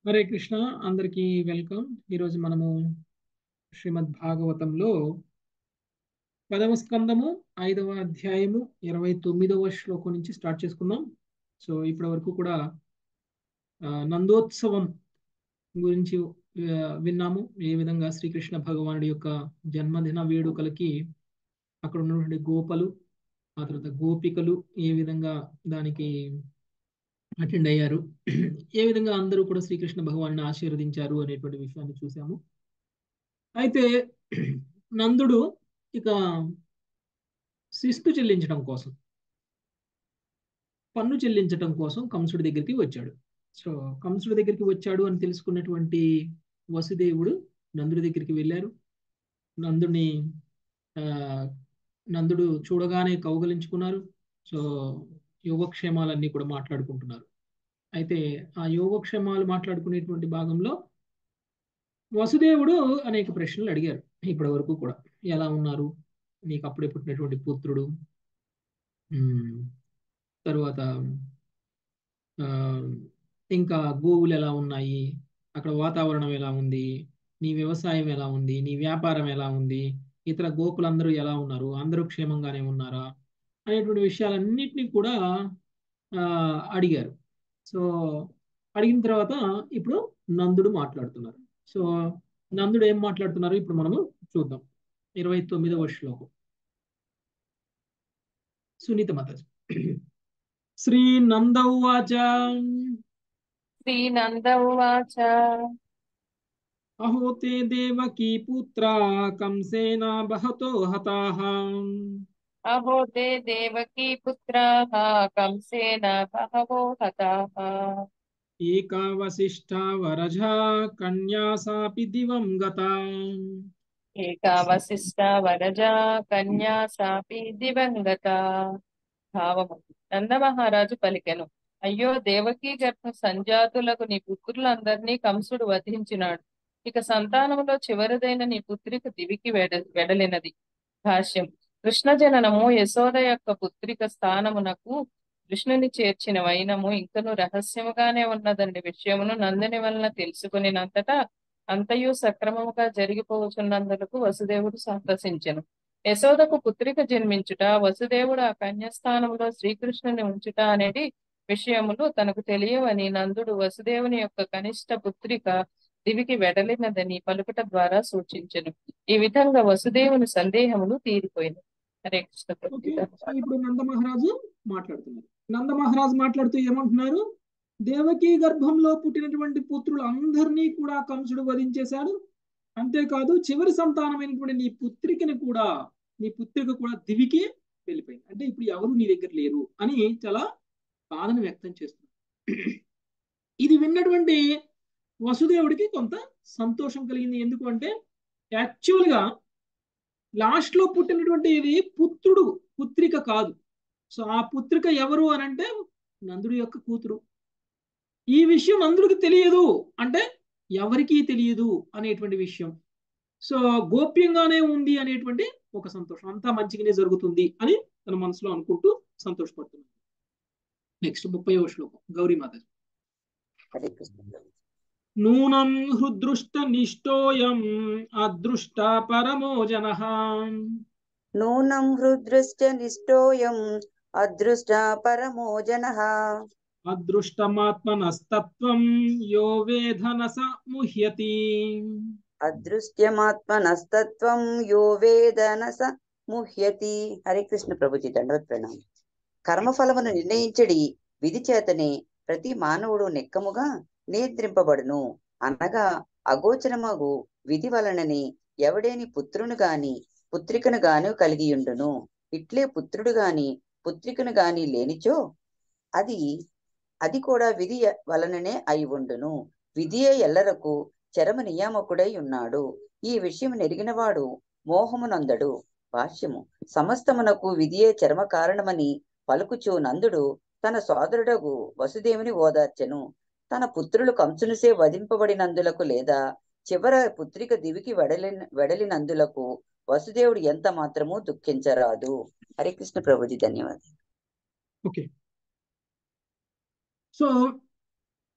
హరే కృష్ణ అందరికీ వెల్కమ్ ఈరోజు మనము శ్రీమద్ భాగవతంలో పదవ స్కందము ఐదవ అధ్యాయము ఇరవై తొమ్మిదవ శ్లోకం నుంచి స్టార్ట్ చేసుకుందాం సో ఇప్పటి వరకు కూడా ఆ, నందోత్సవం గురించి ఆ, విన్నాము ఏ విధంగా శ్రీకృష్ణ భగవానుడి యొక్క జన్మదిన వేడుకలకి అక్కడ ఉన్నటువంటి గోపలు ఆ తర్వాత గోపికలు ఏ విధంగా దానికి అటెండ్ అయ్యారు ఏ విధంగా అందరూ కూడా శ్రీకృష్ణ భగవాన్ని ఆశీర్వదించారు అనేటువంటి విషయాన్ని చూసాము అయితే నందుడు ఇక శిస్తు చెల్లించడం కోసం పన్ను చెల్లించడం కోసం కంసుడి దగ్గరికి వచ్చాడు సో కంసుడి దగ్గరికి వచ్చాడు అని తెలుసుకున్నటువంటి వసుదేవుడు నందుడి దగ్గరికి వెళ్ళారు నందుడిని ఆ, నందుడు చూడగానే కౌగలించుకున్నారు సో యోగక్షేమాలన్నీ కూడా మాట్లాడుకుంటున్నారు అయితే ఆ యోగక్షేమాలు మాట్లాడుకునేటువంటి భాగంలో వసుదేవుడు అనేక ప్రశ్నలు అడిగారు ఇప్పటి వరకు కూడా ఎలా ఉన్నారు నీకు అప్పుడే పుట్టినటువంటి పుత్రుడు ఉమ్, తరువాత ఆ, ఇంకా గోవులు ఎలా ఉన్నాయి అక్కడ వాతావరణం ఎలా ఉంది నీ వ్యవసాయం ఎలా ఉంది నీ వ్యాపారం ఎలా ఉంది ఇతర గోపులందరూ ఎలా ఉన్నారు అందరూ క్షేమంగానే ఉన్నారా అనేటువంటి విషయాలన్నిటినీ కూడా ఆ, అడిగారు సో అడిగిన తర్వాత ఇప్పుడు నందుడు మాట్లాడుతున్నారు సో నందుడు ఏం మాట్లాడుతున్నారు ఇప్పుడు మనము చూద్దాం ఇరవై తొమ్మిదవ శ్లోకం సునీత మాతాజీ శ్రీ నంద ఉవాచ శ్రీనంద ఉవాచ అహో తే దేవకీ పుత్ర కంసేన బహతో హతాః అహో తే దేవకీ పుత్రాः కంసేన బహవో హతాः ఏకా వశిష్ఠా వరజా కన్యా సాపి దివం గతా ఏకా వశిష్ట వరజా కన్యా సాపి దివంగత భావము నందమహారాజు పలికెను అయ్యో దేవకీ గర్భ సంజాతులకు నీ పుత్రులందరినీ కంసుడు వధించినాడు ఇక సంతానములో చివరిదైన నీ పుత్రిక దివికి వెడ వెడలినది భాష్యం కృష్ణ జననము యశోద యొక్క పుత్రిక స్థానమునకు కృష్ణుని చేర్చిన వైనము ఇంకను రహస్యముగానే ఉన్నదండి విషయమును నందుని వలన తెలుసుకునినంతటా అంతయు సక్రమముగా జరిగిపోవచున్నందులకు వసుదేవుడు సంతసించెను యశోదకు పుత్రిక జన్మించుట వసుదేవుడు ఆ కన్యాస్థానంలో శ్రీకృష్ణుని ఉంచుట అనేది విషయములు తనకు తెలియవని నందుడు వసుదేవుని యొక్క కనిష్ట పుత్రిక దివికి వెడలినదని పలుకుట ద్వారా సూచించెను ఈ విధంగా వసుదేవుని సందేహములు తీరిపోయిన హరే కృష్ణ ఓకే ప్రభు. సో ఇప్పుడు నంద మహారాజు మాట్లాడుతున్నారు నంద మహారాజు మాట్లాడుతూ ఏమంటున్నారు దేవకీ గర్భంలో పుట్టినటువంటి పుత్రులు అందరినీ కూడా కంసుడు వధించేశాడు అంతేకాదు చివరి సంతానమైనటువంటి నీ పుత్రికని కూడా నీ పుత్రిక కూడా దివికి వెళ్ళిపోయింది అంటే ఇప్పుడు ఎవరు నీ దగ్గర లేరు అని చాలా బాధను వ్యక్తం చేస్తున్నారు ఇది విన్నటువంటి వసుదేవుడికి కొంత సంతోషం కలిగింది ఎందుకు అంటే యాక్చువల్గా లాస్ట్ లో పుట్టినటువంటి ఇది పుత్రుడు పుత్రిక కాదు సో ఆ పుత్రిక ఎవరు అని అంటే నందుడి యొక్క కూతురు ఈ విషయం నందుడికి తెలియదు అంటే ఎవరికీ తెలియదు అనేటువంటి విషయం సో గోప్యంగానే ఉంది అనేటువంటి ఒక సంతోషం అంతా మంచిగానే జరుగుతుంది అని తన మనసులో అనుకుంటూ సంతోషపడుతున్నాడు నెక్స్ట్ ముప్పై శ్లోకం గౌరీమాత హరే కృష్ణ నూనం హృదృష్ట నిష్టోయం అదృష్ట పరమో జన నూనం హృదృష్ట నిష్టోయం అదృష్ట పరమో జనః అదృష్టమాత్మనస్తత్వం యో వేధన స ముహ్యతి అదృశ్యమాత్మనస్తత్వం యో వేదన స ముహ్యతి హరే కృష్ణ ప్రభుజీ దండవత్ ప్రణామం కర్మఫలమును నిర్ణయించడి విధి చేతనే ప్రతి మానవుడు నెక్కముగా నియంత్రింపబడును అనగా అగోచరమగు విధి వలనని ఎవడేని పుత్రుని గాని పుత్రికను గాని కలిగియుండును ఇట్లే పుత్రుడు గాని పుత్రికను గాని లేనిచో అది అది కూడా విధి వలననే అయి ఉండును విధియే ఎల్లరకు చరమ నియామకుడై ఉన్నాడు ఈ విషయం నెరిగినవాడు మోహమునందడు భాష్యము సమస్తమునకు విధియే చరమ కారణమని పలుకుచూ నందుడు తన సోదరుడగు వసుదేవుని ఓదార్చెను తన పుత్రులు కంసునిసే వధింపబడినందులకు లేదా చివర పుత్రిక దివికి వెడలి వెడలినందులకు వసుదేవుడు ఎంత మాత్రమూ దుఃఖించరాదు హరే కృష్ణ ప్రభుజీ ధన్యవాదాలు ఓకే సో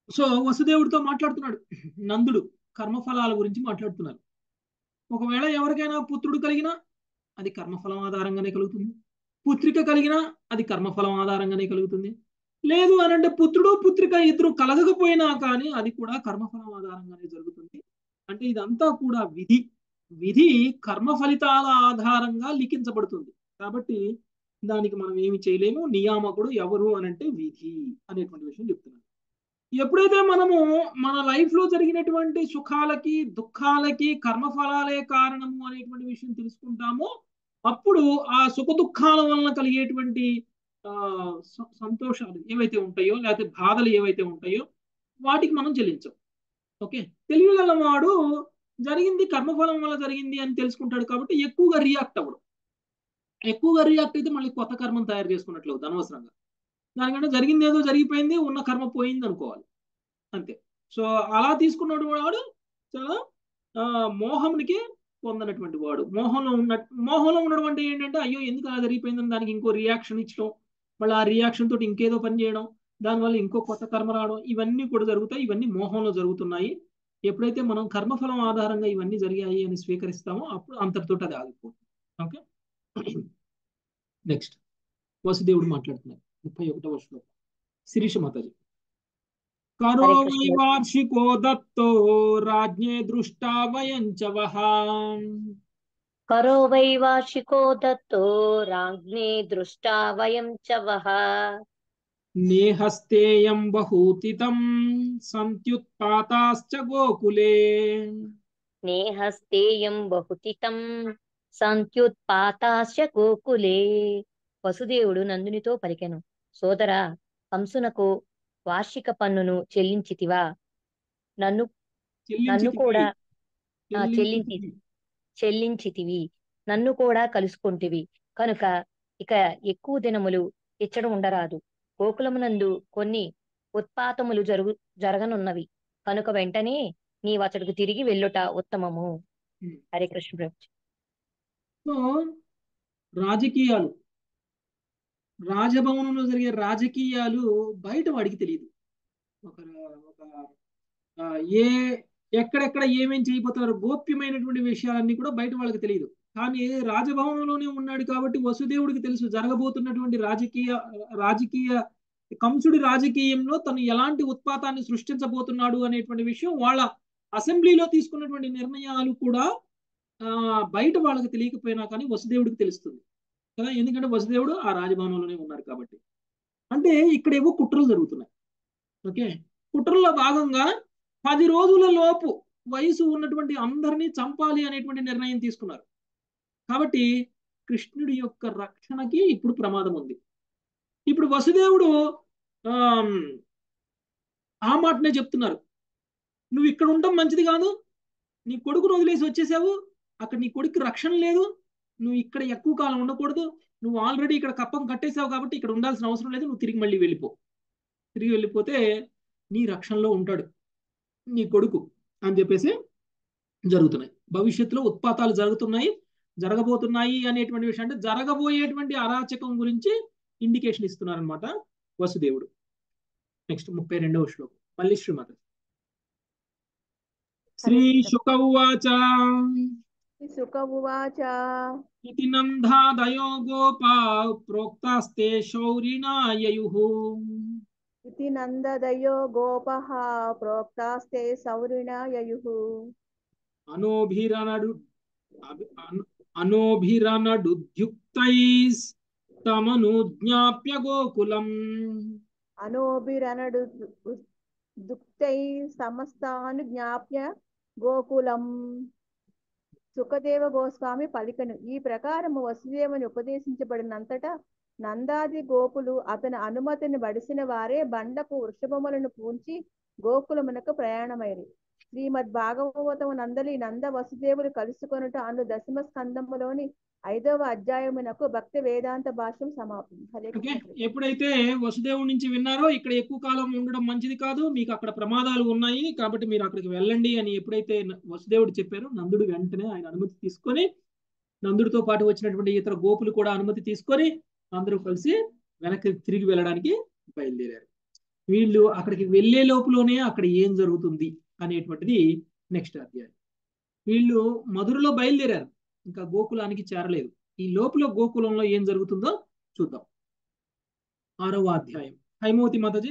సో వసుదేవుడితో మాట్లాడుతున్నాడు నందుడు కర్మఫలాల గురించి మాట్లాడుతున్నారు ఒకవేళ ఎవరికైనా పుత్రుడు కలిగినా అది కర్మఫలం ఆధారంగానే కలుగుతుంది పుత్రిక కలిగినా అది కర్మఫలం ఆధారంగానే కలుగుతుంది లేదు అని అంటే పుత్రుడు పుత్రిక ఇద్దరు కలగకపోయినా కానీ అది కూడా కర్మఫలం ఆధారంగానే జరుగుతుంది అంటే ఇదంతా కూడా విధి విధి కర్మ ఫలితాల ఆధారంగా లిఖించబడుతుంది కాబట్టి దానికి మనం ఏమి చేయలేము నియామకుడు ఎవరు అని అంటే విధి అనేటువంటి విషయం చెప్తున్నాను ఎప్పుడైతే మనము మన లైఫ్ లో జరిగినటువంటి సుఖాలకి దుఃఖాలకి కర్మఫలాలే కారణము అనేటువంటి విషయం తెలుసుకుంటామో అప్పుడు ఆ సుఖ దుఃఖాల వలన కలిగేటువంటి ఆ సంతోషాలు ఏవైతే ఉంటాయో లేకపోతే బాధలు ఏవైతే ఉంటాయో వాటికి మనం చెల్లించం ఓకే తెలియగలవాడు జరిగింది కర్మఫలం వల్ల జరిగింది అని తెలుసుకుంటాడు కాబట్టి ఎక్కువగా రియాక్ట్ అవ్వడు ఎక్కువగా రియాక్ట్ అయితే మళ్ళీ కొత్త కర్మను తయారు చేసుకున్నట్లు అవుతుంది అనవసరంగా దానికంటే జరిగింది ఏదో జరిగిపోయింది ఉన్న కర్మ పోయింది అనుకోవాలి అంతే సో అలా తీసుకున్నాడు వాడు చాలా మోహంకి పొందనటువంటి వాడు మోహంలో ఉన్న మోహంలో ఉండడం అంటే ఏంటంటే అయ్యో ఎందుకు అలా జరిగిపోయిందని దానికి ఇంకో రియాక్షన్ ఇచ్చడం మళ్ళీ ఆ రియాక్షన్ తోటి ఇంకేదో పని చేయడం దానివల్ల ఇంకో కొత్త కర్మ రావడం ఇవన్నీ కూడా జరుగుతాయి ఇవన్నీ మోహంలో జరుగుతున్నాయి ఎప్పుడైతే మనం కర్మఫలం ఆధారంగా ఇవన్నీ జరిగాయి అని స్వీకరిస్తామో అప్పుడు అంతటితో అది ఆగిపోతుంది ఓకే నెక్స్ట్ వసుదేవుడు మాట్లాడుతున్నారు ముప్పై ఒకటవ శ్లోకం శిరీష మాతాజీ కరో వై వార్షికో దత్తో రాజ్ఞే దృష్టా వయంచవః కరో వై వార్షికో దత్తో రాజ్ఞే దృష్టా వయం చ వః నేహస్తేయం బహూతితం సంత్యుత్పాతాశ్చ గోకులే నేహస్తేయం బహుతితం సంత్యుత్పాతాశ్చ గోకులే వసుదేవుడు నందునితో పలికెను సోదరా కంసునకు వార్షిక పన్నును చెల్లించితివా నన్ను నన్ను కూడా ఆ, చెల్లించి చెల్లించితివి నన్ను కూడా కలుసుకుంటివి కనుక ఇక ఎక్కువ దినములు ఇచ్చడం ఉండరాదు గోకులమునందు కొన్ని ఉత్పాతములు జరుగు జరగనున్నవి కనుక వెంటనే నీ వచడుకు తిరిగి వెళ్ళుట ఉత్తమము Hmm. హరే కృష్ణ ప్రభు సో రాజకీయాలు రాజభవనంలో జరిగే రాజకీయాలు బయట వాడికి తెలియదు ఒక ఒక ఆ, ఏ ఎక్కడెక్కడ ఏమేం చేయబోతున్నారు గోప్యమైనటువంటి విషయాలన్నీ కూడా బయట వాళ్ళకి తెలియదు కానీ రాజభవనంలోనే ఉన్నాడు కాబట్టి వసుదేవుడికి తెలుసు జరగబోతున్నటువంటి రాజకీయ రాజకీయ కంసుడి రాజకీయంలో తను ఎలాంటి ఉత్పాతాన్ని సృష్టించబోతున్నాడు అనేటువంటి విషయం వాళ్ళ అసెంబ్లీలో తీసుకున్నటువంటి నిర్ణయాలు కూడా ఆ బయట వాళ్ళకి తెలియకపోయినా కానీ వసుదేవుడికి తెలుస్తుంది కదా ఎందుకంటే వసుదేవుడు ఆ రాజభవనంలోనే ఉన్నారు కాబట్టి అంటే ఇక్కడేవో కుట్రలు జరుగుతున్నాయి ఓకే కుట్రల్లో భాగంగా పది రోజుల లోపు వయసు ఉన్నటువంటి అందరినీ చంపాలి అనేటువంటి నిర్ణయం తీసుకున్నారు కాబట్టి కృష్ణుడి యొక్క రక్షణకి ఇప్పుడు ప్రమాదం ఉంది ఇప్పుడు వసుదేవుడు ఆమ్, ఆ మాటనే చెప్తున్నారు నువ్వు ఇక్కడ ఉండటం మంచిది కాదు నీ కొడుకును వదిలేసి వచ్చేసావు అక్కడ నీ కొడుకు రక్షణ లేదు నువ్వు ఇక్కడ ఎక్కువ కాలం ఉండకూడదు నువ్వు ఆల్రెడీ ఇక్కడ కప్పం కట్టేసావు కాబట్టి ఇక్కడ ఉండాల్సిన అవసరం లేదు నువ్వు తిరిగి మళ్ళీ వెళ్ళిపో తిరిగి వెళ్ళిపోతే నీ రక్షణలో ఉంటాడు నీ కొడుకు అని చెప్పేసి జరుగుతున్నాయి భవిష్యత్తులో ఉత్పాతాలు జరుగుతున్నాయి జరగబోతున్నాయి అనేటువంటి విషయం అంటే జరగబోయేటువంటి అరాచకం గురించి ఇండికేషన్ ఇస్తున్నారనమాట వసుదేవుడు నెక్స్ట్ ముప్పై రెండవ శ్లోకం మళ్ళీ శ్రీమతి శ్రీ శుక ఉవాచ సుఖ ఉవాచ ఇతి నందాదయో గోపా ప్రోక్తాస్తే శౌరిణా యయుః ఇతి నందదయో గోపః ప్రోక్తాస్తే సౌరిణ యయుః అనోభిరనడు అభి- అను- అనోభిరనడుద్యుక్తైస్ తమను జ్ఞాప్య గోకులం అనోభిరనడు దుక్తై సమస్తాను జ్ఞాప్య గోకులం సుఖదేవ గోస్వామి పలికను ఈ ప్రకారము వసుదేవుని ఉపదేశించబడినంతటా నందాది గోపులు అతని అనుమతిని బడిసిన వారే బండకు వృషభములను పూంచి గోకులమునకు ప్రయాణమైరి శ్రీమద్ భాగవతము నందలి నంద వసుదేవులు కలుసుకొనుట అను దశమ స్కందములోని ఐదవ అధ్యాయమునకు భక్తి వేదాంత భాష్యం సమాప్తం హరే ఓకే కృష్ణ ఎప్పుడైతే వసుదేవుడి నుంచి విన్నారో ఇక్కడ ఎక్కువ కాలం ఉండడం మంచిది కాదు మీకు అక్కడ ప్రమాదాలు ఉన్నాయి కాబట్టి మీరు అక్కడికి వెళ్ళండి అని ఎప్పుడైతే న- వసుదేవుడు చెప్పారో నందుడు వెంటనే ఆయన అనుమతి తీసుకొని నందుడితో పాటు వచ్చినటువంటి ఇతర గోపులు కూడా అనుమతి తీసుకొని అందరూ కలిసి వెనక్కి తిరిగి వెళ్ళడానికి బయలుదేరారు వీళ్ళు అక్కడికి వెళ్ళే లోపులోనే అక్కడ ఏం జరుగుతుంది అనేటువంటిది నెక్స్ట్ అధ్యాయం వీళ్ళు మధురలో బయలుదేరారు ఇంకా గోకులానికి చేరలేదు ఈ లోపల గోకులంలో ఏం జరుగుతుందో చూద్దాం ఆరవ అధ్యాయం హైమవతి మాతాజీ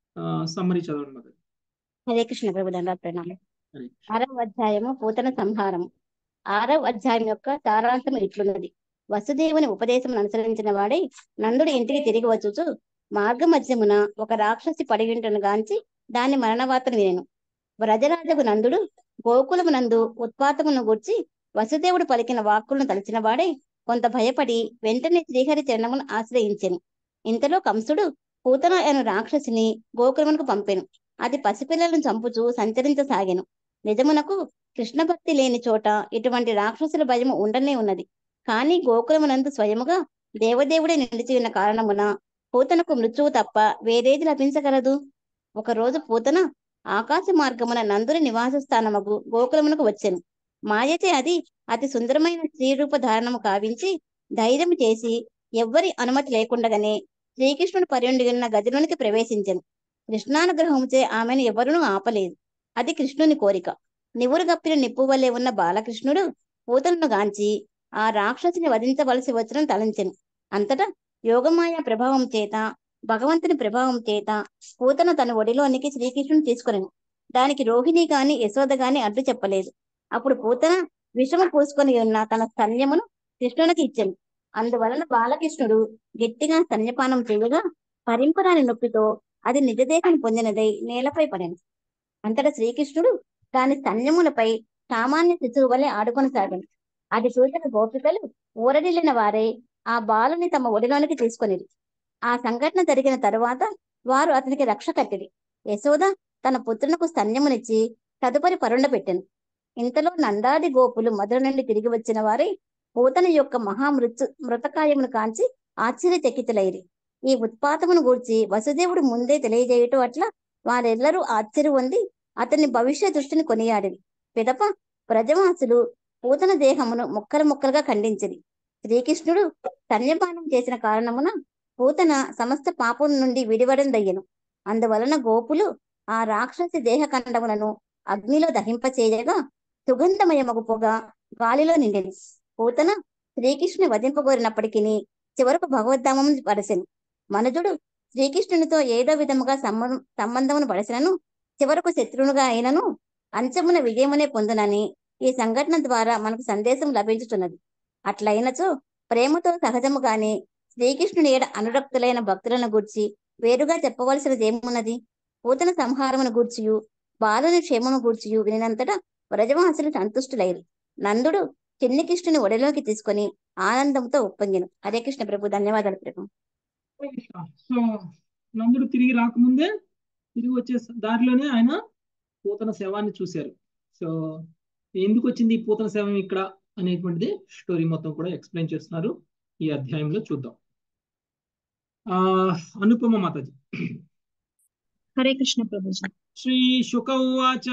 సమ్మరి చదవండి మాతాజీ హరే కృష్ణ ప్రభు దండాలు ప్రణామం హరే ఆరవ అధ్యాయము పూతన సంహారం ఆరవ అధ్యాయం యొక్క సారాంశం ఇట్లున్నది వసుదేవుని ఉపదేశం అనుసరించిన వాడే నందుడి ఇంటికి తిరిగి వచ్చుచు మార్గ మధ్యమున ఒక రాక్షసి పడిగింటను గాంచి దాని మరణవార్తను వినెను వ్రజరాజగు నందుడు గోకులము నందు ఉత్పాతమును గూర్చి వసుదేవుడు పలికిన వాక్కులను తలిచిన వాడే కొంత భయపడి వెంటనే శ్రీహరి చరణమును ఆశ్రయించెను ఇంతలో కంసుడు పూతన అను రాక్షసిని గోకులమునకు పంపెను అది పసిపిల్లలను చంపుచూ సంచరించసాగెను నిజమునకు కృష్ణ భక్తి లేని చోట ఇటువంటి రాక్షసుల భయము ఉండనే ఉన్నది కానీ గోకులమునందు స్వయముగా దేవదేవుడే నిలిచి ఉన్న కారణమున పూతనకు మృత్యువు తప్ప వేరేది లభించగలదు ఒక రోజు పూతన ఆకాశ మార్గమున నందుని నివాస స్థానముకు గోకులమునకు వచ్చెను మాయచే అది అతి సుందరమైన స్త్రీ రూప ధారణము కావించి ధైర్యం చేసి ఎవ్వరి అనుమతి లేకుండగానే శ్రీకృష్ణుడు పరియుండిన గదిలోనికి ప్రవేశించెను కృష్ణానుగ్రహముచే ఆమెను ఎవరునూ ఆపలేదు అది కృష్ణుని కోరిక నివురు గప్పిన నిప్పు వల్లే ఉన్న బాలకృష్ణుడు పూతలను గాంచి ఆ రాక్షసిని వధించవలసి వచ్చిన తలంచెను అంతటా యోగమాయ ప్రభావం చేత భగవంతుని ప్రభావం చేత పూతన తన ఒడిలోనికి శ్రీకృష్ణుని తీసుకుని దానికి రోహిణి గాని యశోద గాని అడ్డు చెప్పలేదు అప్పుడు పూతన విషము పూసుకొని ఉన్న తన స్తన్యమును కృష్ణునికి ఇచ్చెను అందువలన బాలకృష్ణుడు గట్టిగా స్తన్యపానం చేయగా పరింపరాని నొప్పితో అది నిజదేహం పొందినదై నేలపై పడెను అంతటా శ్రీకృష్ణుడు దాని స్తన్యములపై సామాన్య శిశువు వలె ఆడుకొనసాగాను అది చూసిన గోపికలు ఊరడిల్లిన వారే ఆ బాలుని తమ ఒడిలోనికి తీసుకొనిది ఆ సంఘటన జరిగిన తరువాత వారు అతనికి రక్ష కట్టిరి యశోద తన పుత్రునకు స్తన్యమునిచ్చి తదుపరి పరుండ పెట్టెను ఇంతలో నందాది గోపులు మధుర నుండి తిరిగి వచ్చిన వారై పూతన యొక్క మహామృత్యు మృతకాయమును కాంచి ఆశ్చర్యచకితులైరి ఈ ఉత్పాతమును గూర్చి వసుదేవుడు ముందే తెలియజేయటం అట్లా వారెల్లరూ ఆశ్చర్య పొంది అతని భవిష్య దృష్టిని కొనియాడిరి పిదప ప్రజవాసులు పూతన దేహమును ముక్కలు ముక్కలుగా ఖండించిరి శ్రీకృష్ణుడు స్తన్యపానం చేసిన కారణమున పూతన సమస్త పాపం నుండి విడివడం దయ్యను అందువలన గోపులు ఆ రాక్షసి దేహ ఖండములను అగ్నిలో దహింపచేయగా సుగంధమయమగు పొగ గాలిలో నిండెను పూతన శ్రీకృష్ణుని వధింపగోరినప్పటికీ చివరకు భగవద్ధామం పరసెను మనుజుడు శ్రీకృష్ణునితో ఏదో విధముగా సంబం సంబంధమును పడసినను చివరకు శత్రువునుగా అయినను అంచమున విజయమునే పొందునని ఈ సంఘటన ద్వారా మనకు సందేశం లభించుతున్నది అట్లయినచో ప్రేమతో సహజముగానే శ్రీకృష్ణుని ఏడ అనురక్తులైన భక్తులను గూర్చి వేరుగా చెప్పవలసినది ఏమున్నది పూతన సంహారమును గూర్చియు బాలుని క్షేమము గూర్చియు వినినంతటా వ్రజవాసులు సంతుష్టులైరు నందుడు చిన్ని కృష్ణుని ఒడిలోకి తీసుకొని ఆనందంతో ఉప్పొంగిను హరే కృష్ణ ప్రభు ధన్యవాదాలు ప్రభు సో నందుడు తిరిగి రాకముందే తిరిగి వచ్చే దారిలోనే ఆయన పూతన శవాన్ని చూశారు సో ఎందుకు వచ్చింది ఈ పూతన శవం ఇక్కడ అనేటువంటిది స్టోరీ మొత్తం కూడా ఎక్స్ప్లెయిన్ చేస్తున్నారు ఈ అధ్యాయంలో చూద్దాం ఆ అనుపమ మాతాజీ హరే కృష్ణ ప్రభుజీ శ్రీ శుక ఉవాచ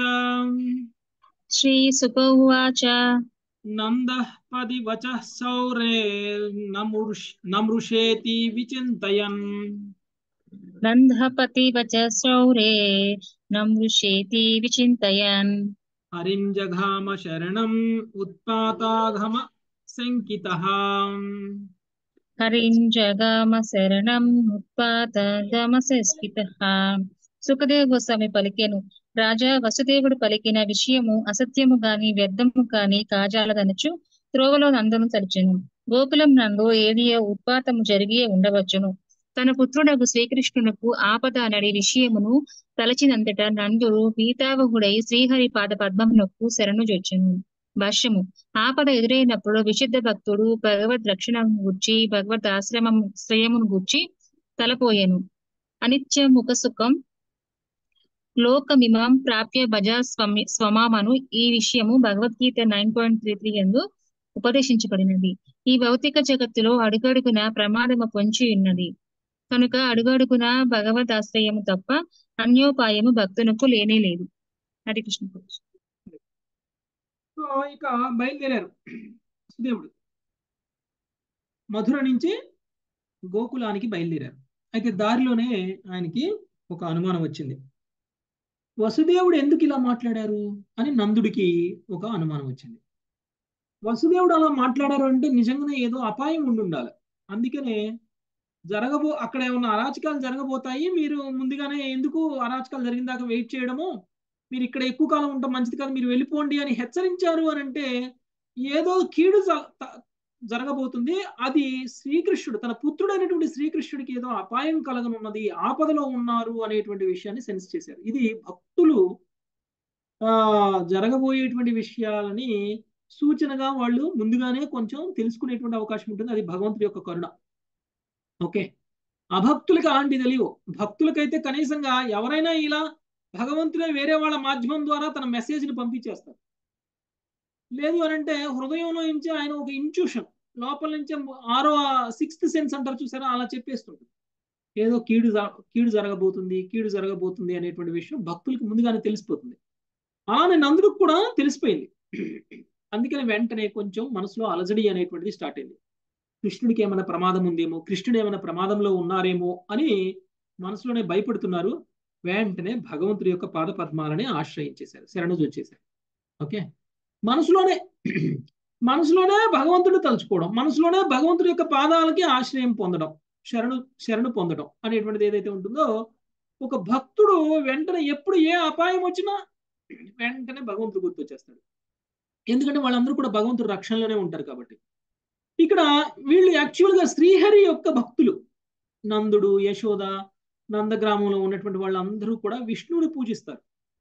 శ్రీ సుఖ ఉవాచ నంద పది వచ సౌరే నమృషేతి విచింతయన్ నందపతి వచ శౌరే నమృషేతి విచింతయన్ హరిం జఘామ శరణం ఉత్పాతాఘమ శంకిత హరిం జగామ శరణం ఉత్పాత గమసస్కిత సుఖదేవ గోస్వామి పలికెను రాజా వసుదేవుడు పలికిన విషయము అసత్యము గాని వ్యర్థము కాని కాజాలదనుచు త్రోవలో నందును తలిచెను గోకులం నందు ఏదియో ఉత్పాతము జరిగి ఉండవచ్చును తన పుత్రుడకు శ్రీకృష్ణునకు ఆపద అనడి విషయమును తలచినంతట నందుడు పీతావహుడై శ్రీహరి పాద పద్మమునకు శరణు జొచ్చెను భాష్యము ఆపద ఎదురైనప్పుడు విశుద్ధ భక్తుడు భగవద్ రక్షణ గూర్చి భగవద్ ఆశ్రమం శ్రేయమును గూర్చి తలపోయెను అనిత్య ముఖ సుఖం లోకమిమం ప్రాప్య భజ స్వమి స్వమామను ఈ విషయము Bhagavad Gita nine point three three ఎందు ఉపదేశించబడినది ఈ భౌతిక జగత్తులో అడుగడుగున ప్రమాదము పొంచి ఉన్నది కనుక అడుగడుగున భగవద్ ఆశ్రయము తప్ప అన్యోపాయము భక్తునకు లేనే లేదు హరి కృష్ణ ప్రభు. సో ఇక బయలుదేరారు సుదేవుడు మధుర నుంచి గోకులానికి బయలుదేరారు అయితే దారిలోనే ఆయనకి ఒక అనుమానం వచ్చింది వసుదేవుడు ఎందుకు ఇలా మాట్లాడారు అని నందుడికి ఒక అనుమానం వచ్చింది వసుదేవుడు అలా మాట్లాడారు అంటే నిజంగానే ఏదో అపాయం ఉండి ఉండాలి అందుకనే జరగబో అక్కడ ఏమన్నా అరాచకాలు జరగబోతాయి మీరు ముందుగానే ఎందుకు అరాచకాలు జరిగిన దాకా వెయిట్ చేయడము మీరు ఇక్కడ ఎక్కువ కాలం ఉంటాం మంచిది కాదు మీరు వెళ్ళిపోండి అని హెచ్చరించారు అని అంటే ఏదో కీడు జ- త- జరగబోతుంది అది శ్రీకృష్ణుడు తన పుత్రుడైనటువంటి శ్రీకృష్ణుడికి ఏదో అపాయం కలగనున్నది ఆపదలో ఉన్నారు అనేటువంటి విషయాన్ని సెన్స్ చేశారు ఇది భక్తులు ఆ జరగబోయేటువంటి విషయాలని సూచనగా వాళ్ళు ముందుగానే కొంచెం తెలుసుకునేటువంటి అవకాశం ఉంటుంది అది భగవంతుడి యొక్క కరుణ ఓకే అభక్తులకి అలాంటి తెలియవు భక్తులకైతే కనీసంగా ఎవరైనా ఇలా భగవంతుడే వేరే వాళ్ళ మాధ్యమం ద్వారా తన మెసేజ్ని పంపించేస్తారు లేదు అని అంటే హృదయంలో నుంచి ఆయన ఒక ఇంట్యూషన్ లోపల నుంచి ఆరో సిక్స్త్ సెన్స్ అంటారు చూసారా అలా చెప్పేస్తుంటుంది ఏదో కీడు జ- కీడు జరగబోతుంది కీడు జరగబోతుంది అనేటువంటి విషయం భక్తులకు ముందుగానే తెలిసిపోతుంది అలానే నందుడికి కూడా తెలిసిపోయింది అందుకని వెంటనే కొంచెం మనసులో అలజడి అనేటువంటిది స్టార్ట్ అయింది కృష్ణుడికి ఏమైనా ప్రమాదం ఉందేమో కృష్ణుడు ఏమైనా ప్రమాదంలో ఉన్నారేమో అని మనసులోనే భయపడుతున్నారు వెంటనే భగవంతుడి యొక్క పాద పద్మాలని ఆశ్రయించేశారు శరణు వచ్చేశారు ఓకే మనసులోనే మనసులోనే భగవంతుడు తలుచుకోవడం మనసులోనే భగవంతుడి యొక్క పాదాలకి ఆశ్రయం పొందడం శరణు శరణు పొందడం అనేటువంటిది ఏదైతే ఉంటుందో ఒక భక్తుడు వెంటనే ఎప్పుడు ఏ అపాయం వచ్చినా వెంటనే భగవంతుడు గుర్తొచ్చేస్తాడు ఎందుకంటే వాళ్ళందరూ కూడా భగవంతుడు రక్షణలోనే ఉంటారు కాబట్టి ఇక్కడ వీళ్ళు యాక్చువల్గా శ్రీహరి యొక్క భక్తులు నందుడు యశోద నందగ్రామంలో ఉన్నటువంటి వాళ్ళందరూ కూడా విష్ణువుని పూజిస్తారు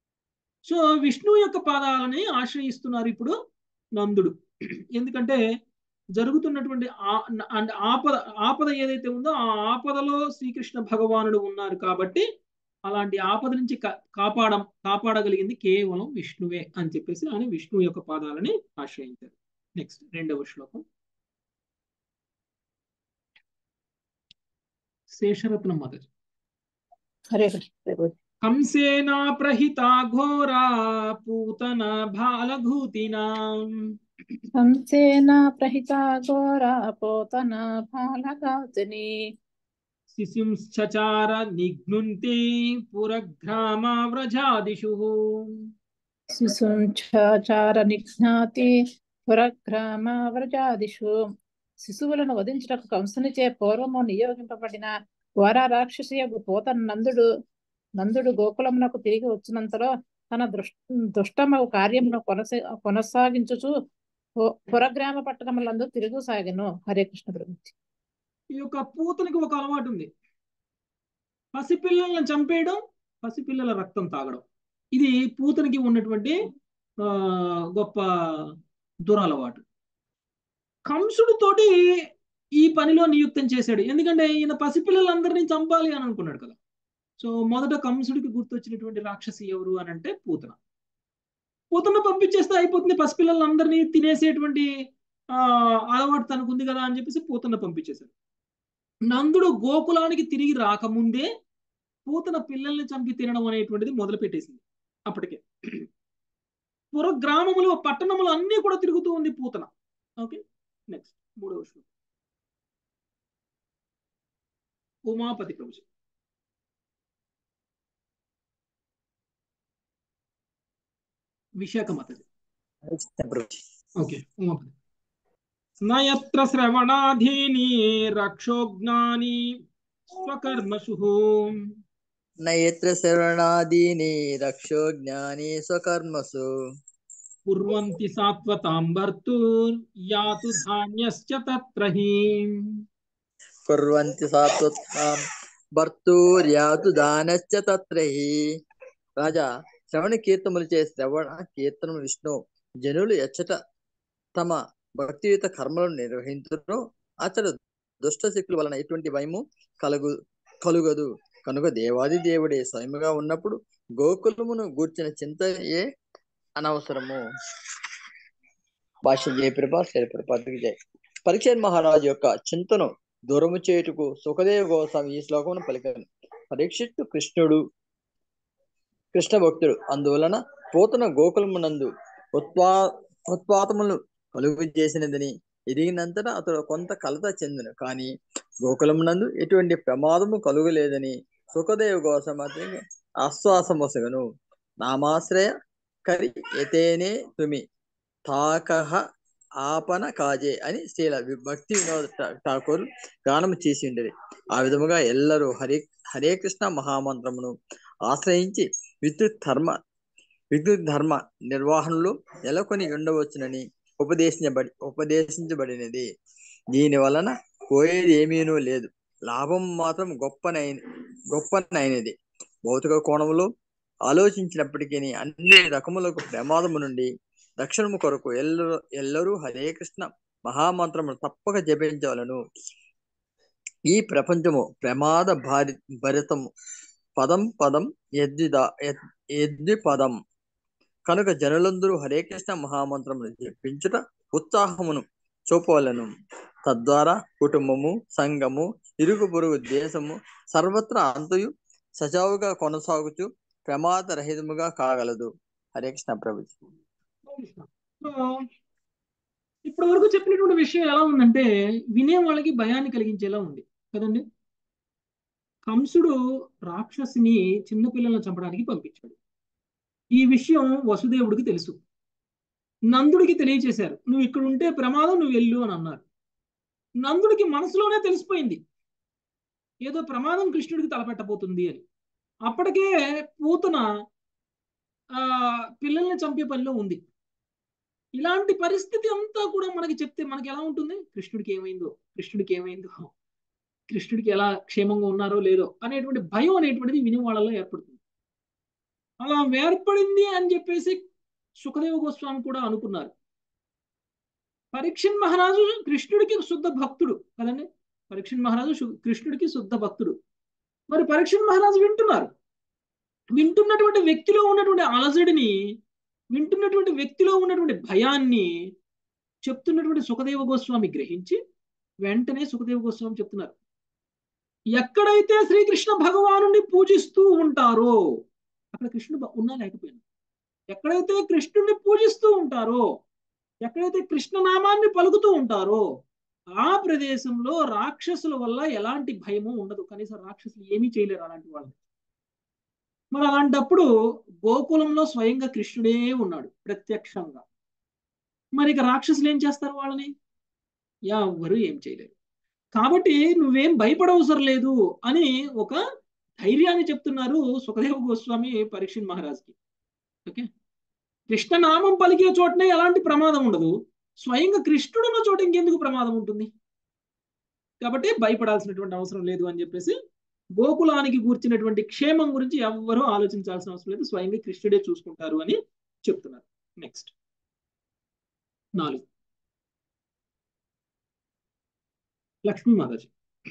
సో విష్ణువు యొక్క పాదాలని ఆశ్రయిస్తున్నారు ఇప్పుడు నందుడు ఎందుకంటే జరుగుతున్నటువంటి ఆ- అంటే ఆపద ఆపద ఏదైతే ఉందో ఆ ఆపదలో శ్రీకృష్ణ భగవానుడు ఉన్నారు కాబట్టి అలాంటి ఆపద నుంచి కా- కాపాడ కాపాడగలిగింది కేవలం విష్ణువే అని చెప్పేసి ఆయన విష్ణువు యొక్క పాదాలని ఆశ్రయించారు నెక్స్ట్ రెండవ శ్లోకం శేషరత్నం మొదటి హరే కృష్ణ ప్రభు కంసేన ప్రహితా ఘోరా పూతన బాలఘూతినా కంసేన ప్రహిత ఘోర పోతన బాలగాతుని శిశుంశ్చచార నిఘ్నుంతే పురగ్రామ వ్రజాదిషు శిశుంచార నిఘ్నాతి పురగ్రామ వ్రజాదిషు శిశువులను వధించుటకు కంసునిచే పూర్వము నియోగింపబడిన వార రాక్షసి యొక్క పోతన నందుడు నందుడు గోకులమునకు తిరిగి వచ్చినంతలో తన దృష్ దుష్టమగు కార్యమును కొనసా కొనసాగించుచు పు- పురగ్రామ పట్టణములందు తిరుగు సాగెను హరే కృష్ణ ప్రభు ఈ యొక్క పూతనికి ఒక అలవాటు ఉంది పసిపిల్లలను చంపేయడం పసిపిల్లల రక్తం తాగడం ఇది పూతనికి ఉన్నటువంటి ఆ, గొప్ప దురలవాటు కంసుడితోటి ఈ పనిలో నియుక్తం చేశాడు ఎందుకంటే ఈయన పసిపిల్లలందరినీ చంపాలి అని అనుకున్నాడు కదా సో మొదట కంసుడికి గుర్తొచ్చినటువంటి రాక్షసి ఎవరు అని అంటే పూతన పూతన పంపించేస్తే అయిపోతుంది పసిపిల్లలందరినీ తినేసేటువంటి ఆ అలవాటు తనకు ఉంది కదా అని చెప్పేసి పూతన పంపించేశాడు నందుడు గోకులానికి తిరిగి రాకముందే పూతన పిల్లల్ని చంపి తినడం అనేటువంటిది మొదలు పెట్టేసింది అప్పటికే పుర గ్రామములు పట్టణములు అన్నీ కూడా తిరుగుతూ ఉంది పూతన ఓకే నెక్స్ట్ మూడవ శ్లోకం ఉమాపతి ప్రభుజీ విశాఖ మాతది ఓకే ఉమాపతి నయత్ర శ్రవణాధీని రక్షోజ్ఞాని స్వకర్మసు నయత్ర శ్రవణాదీని రక్షో జ్ఞాని స్వకర్మసు కుర్వంతి సాత్వతాం భర్తూర్ యాతు ధాన్యశ్చ తత్ర హి కుర్వంతి సాత్వత్తాం భర్తూర్యాతు దానశ్చ తత్రహి రాజా శ్రవణ కీర్తములు చే శ్రవణ కీర్తనము విష్ణు జనులు ఎచ్చట తమ భక్తియుత కర్మలను నిర్వహించును అతడు దుష్ట శక్తుల వలన ఎటువంటి భయము కలుగు కలుగదు కనుక దేవాది దేవుడే స్వయముగా ఉన్నప్పుడు గోకులమును గూర్చిన చింత ఏ అనవసరము భాష జయప్రభ శరప్రభ జయ పరీక్ష మహారాజు యొక్క చింతను దూరము చేయుటకు సుఖదేవ గోస్వామి ఈ శ్లోకమును పలికారు పరీక్షిత్తు కృష్ణుడు కృష్ణ భక్తుడు అందువలన పోతున్న గోకులమునందు ఉత్పా ఉత్పాతములు కలుగు చేసినదని ఎదిగినంతటా అతడు కొంత కలత చెందును కానీ గోకులమునందు ఎటువంటి ప్రమాదము కలుగలేదని సుఖదేవ గోసమతి ఆశ్వాసమొసగను నామాశ్రయ కరి ఎతేనే తుమి తాకహ ఆపన కాజే అని శ్రీల భక్తి వినోద్ ఠా- ఠాకూర్ గానం చేసి ఉండేది ఆ విధముగా ఎల్లరూ హరే హరే కృష్ణ మహామంత్రమును ఆశ్రయించి విద్యుత్ ధర్మ విద్యుత్ ధర్మ నిర్వహణలో నెలకొని ఉండవచ్చునని ఉపదేశించబడి ఉపదేశించబడినది దీని వలన పోయేది ఏమీనూ లేదు లాభం మాత్రం గొప్పనైన గొప్పనైనది భౌతిక కోణంలో ఆలోచించినప్పటికీ అన్ని రకములకు ప్రమాదము నుండి దక్షిణము కొరకు ఎల్లరూ ఎల్లరూ హరే కృష్ణ మహామంత్రమును తప్పక జపించవలను ఈ ప్రపంచము ప్రమాద భారి భరితము పదం పదం ఎద్దిద ఎద్ది పదం కనుక జనులందరూ హరే కృష్ణ మహామంత్రమును జపించుట ఉత్సాహమును చూపవలను తద్వారా కుటుంబము సంఘము ఇరుగు పొరుగు దేశము సర్వత్రా అంతయు సజావుగా కొనసాగుచు ప్రమాద రహితముగా కాగలదు హరే కృష్ణ ప్రభుజీ సో ఇప్పటి వరకు చెప్పినటువంటి విషయం ఎలా ఉందంటే వినే వాళ్ళకి భయాన్ని కలిగించేలా ఉంది కదండి కంసుడు రాక్షసిని చిన్నపిల్లలను చంపడానికి పంపించాడు ఈ విషయం వసుదేవుడికి తెలుసు నందుడికి తెలియచేశారు నువ్వు ఇక్కడ ఉంటే ప్రమాదం నువ్వు వెళ్ళు అని అన్నారు నందుడికి మనసులోనే తెలిసిపోయింది ఏదో ప్రమాదం కృష్ణుడికి తలపెట్టబోతుంది అని అప్పటికే పూతన ఆ పిల్లల్ని చంపే పనిలో ఉంది ఇలాంటి పరిస్థితి అంతా కూడా మనకి చెప్తే మనకి ఎలా ఉంటుంది కృష్ణుడికి ఏమైందో కృష్ణుడికి ఏమైందో కృష్ణుడికి ఎలా క్షేమంగా ఉన్నారో లేదో అనేటువంటి భయం అనేటువంటిది విని వాళ్ళలో ఏర్పడుతుంది అలా ఏర్పడింది అని చెప్పేసి సుఖదేవ గోస్వామి కూడా అనుకున్నారు పరీక్షణ్ మహారాజు కృష్ణుడికి శుద్ధ భక్తుడు కదండి పరీక్షణ్ మహారాజు శు- కృష్ణుడికి శుద్ధ భక్తుడు మరి పరీక్షణ్ మహారాజు వింటున్నారు వింటున్నటువంటి వ్యక్తిలో ఉన్నటువంటి అలజడిని వింటున్నటువంటి వ్యక్తిలో ఉన్నటువంటి భయాన్ని చెప్తున్నటువంటి సుఖదేవ గోస్వామి గ్రహించి వెంటనే సుఖదేవ గోస్వామి చెప్తున్నారు ఎక్కడైతే శ్రీకృష్ణ భగవానుని పూజిస్తూ ఉంటారో అక్కడ కృష్ణుడు బ- ఉన్నా లేకపోయినా ఎక్కడైతే కృష్ణుడిని పూజిస్తూ ఉంటారో ఎక్కడైతే కృష్ణ నామాన్ని పలుకుతూ ఉంటారో ఆ ప్రదేశంలో రాక్షసుల వల్ల ఎలాంటి భయము ఉండదు కనీసం రాక్షసులు ఏమీ చేయలేరు అలాంటి వాళ్ళని మరి అలాంటప్పుడు గోకులంలో స్వయంగా కృష్ణుడే ఉన్నాడు ప్రత్యక్షంగా మరి ఇక రాక్షసులు ఏం చేస్తారు వాళ్ళని ఎవరు ఏం చేయలేరు కాబట్టి నువ్వేం భయపడవసరం లేదు అని ఒక ధైర్యాన్ని చెప్తున్నారు సుఖదేవ గోస్వామి పరీక్షణ్ మహారాజ్కి ఓకే కృష్ణనామం పలికే చోటనే ఎలాంటి ప్రమాదం ఉండదు స్వయంగా కృష్ణుడు ఉన్న చోట ఇంకెందుకు ప్రమాదం ఉంటుంది కాబట్టి భయపడాల్సినటువంటి అవసరం లేదు అని చెప్పేసి గోకులానికి కూర్చున్నటువంటి క్షేమం గురించి ఎవ్వరూ ఆలోచించాల్సిన అవసరం లేదు స్వయంగా కృష్ణుడే చూసుకుంటారు అని చెప్తున్నారు నెక్స్ట్ నాలుగు లక్ష్మీ మాతాజీ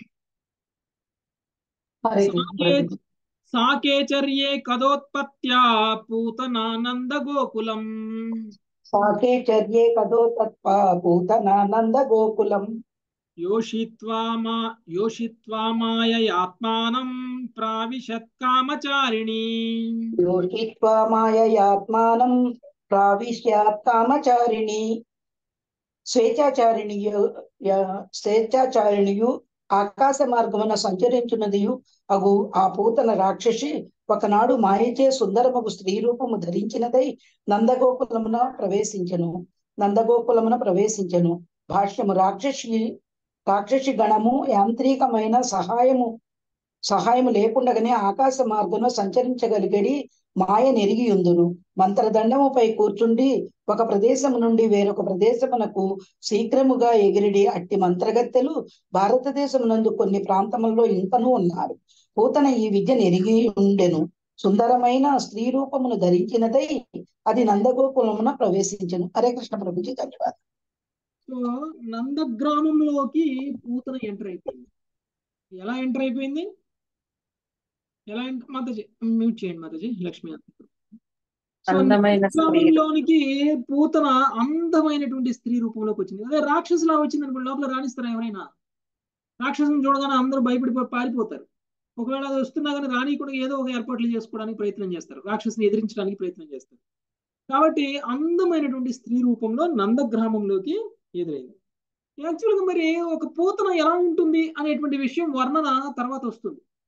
హరే కృష్ణ సాకే ప్రభుజీ సాకేచర్యే కదోత్పత్త్యా పూతనానంద గోకులం సాకే చర్యే కదో తత్వా భూతనానంద గోకులం యోషిత్వా మా యోషిత్వా మాయయాత్మానం ప్రావిశత్ కామచారిణి యోషిత్వా మాయయాత్మానం ప్రావిశ్యాత్ కామచారిణి స్వేచ్ఛాచారిణియు య- స్వేచ్ఛాచారిణియు ఆకాశ మార్గమున సంచరించున్నదియు అగు ఆ పూతన రాక్షసి ఒకనాడు మాయచే సుందరమగు స్త్రీ రూపము ధరించినదై నందగోకులమున ప్రవేశించెను నందగోకులమున ప్రవేశించెను భాష్యము రాక్షసి రాక్షసి గణము యాంత్రికమైన సహాయము సహాయము లేకుండగానే ఆకాశ మార్గంలో సంచరించగలిగడి మాయ నెరిగి ఉందును మంత్రదండముపై కూర్చుండి ఒక ప్రదేశము నుండి వేరొక ప్రదేశమునకు శీఘ్రముగా ఎగిరిడి అట్టి మంత్రగత్తెలు భారతదేశమునందు కొన్ని ప్రాంతములలో ఇంకనూ ఉన్నారు పూతన ఈ విద్య నెరిగి ఉండెను సుందరమైన స్త్రీ రూపమును ధరించినదై అది నందగోకులమున ప్రవేశించెను హరే కృష్ణ ప్రభుజీ ధన్యవాదాలు సో నందగ్రామంలోకి పూతన ఎంటర్ అయిపోయింది ఎలా ఎంటర్ అయిపోయింది ఎలా ఎంటర్ మాతాజీ మ్యూట్ చేయండి మాతాజీ లక్ష్మి సో అందమైన స్త్రీ నందగ్రామంలోనికి పూతన అందమైనటువంటి స్త్రీ రూపంలోకి వచ్చింది అదే రాక్షసులా వచ్చింది అనుకోండి లోపల రాణిస్తారా ఎవరైనా రాక్షసుని చూడగానే అందరూ భయపడి పారిపోతారు ఒకవేళ అది వస్తున్నా కానీ రాణి కూడా ఏదో ఒక ఏర్పాట్లు చేసుకోవడానికి ప్రయత్నం చేస్తారు రాక్షసుని ఎదిరించడానికి ప్రయత్నం చేస్తారు కాబట్టి అందమైనటువంటి స్త్రీ రూపంలో నందగ్రామంలోకి ఎదురైంది యాక్చువల్గా మరి ఒక పూతన ఎలా ఉంటుంది అనేటువంటి విషయం వర్ణన తర్వాత వస్తుంది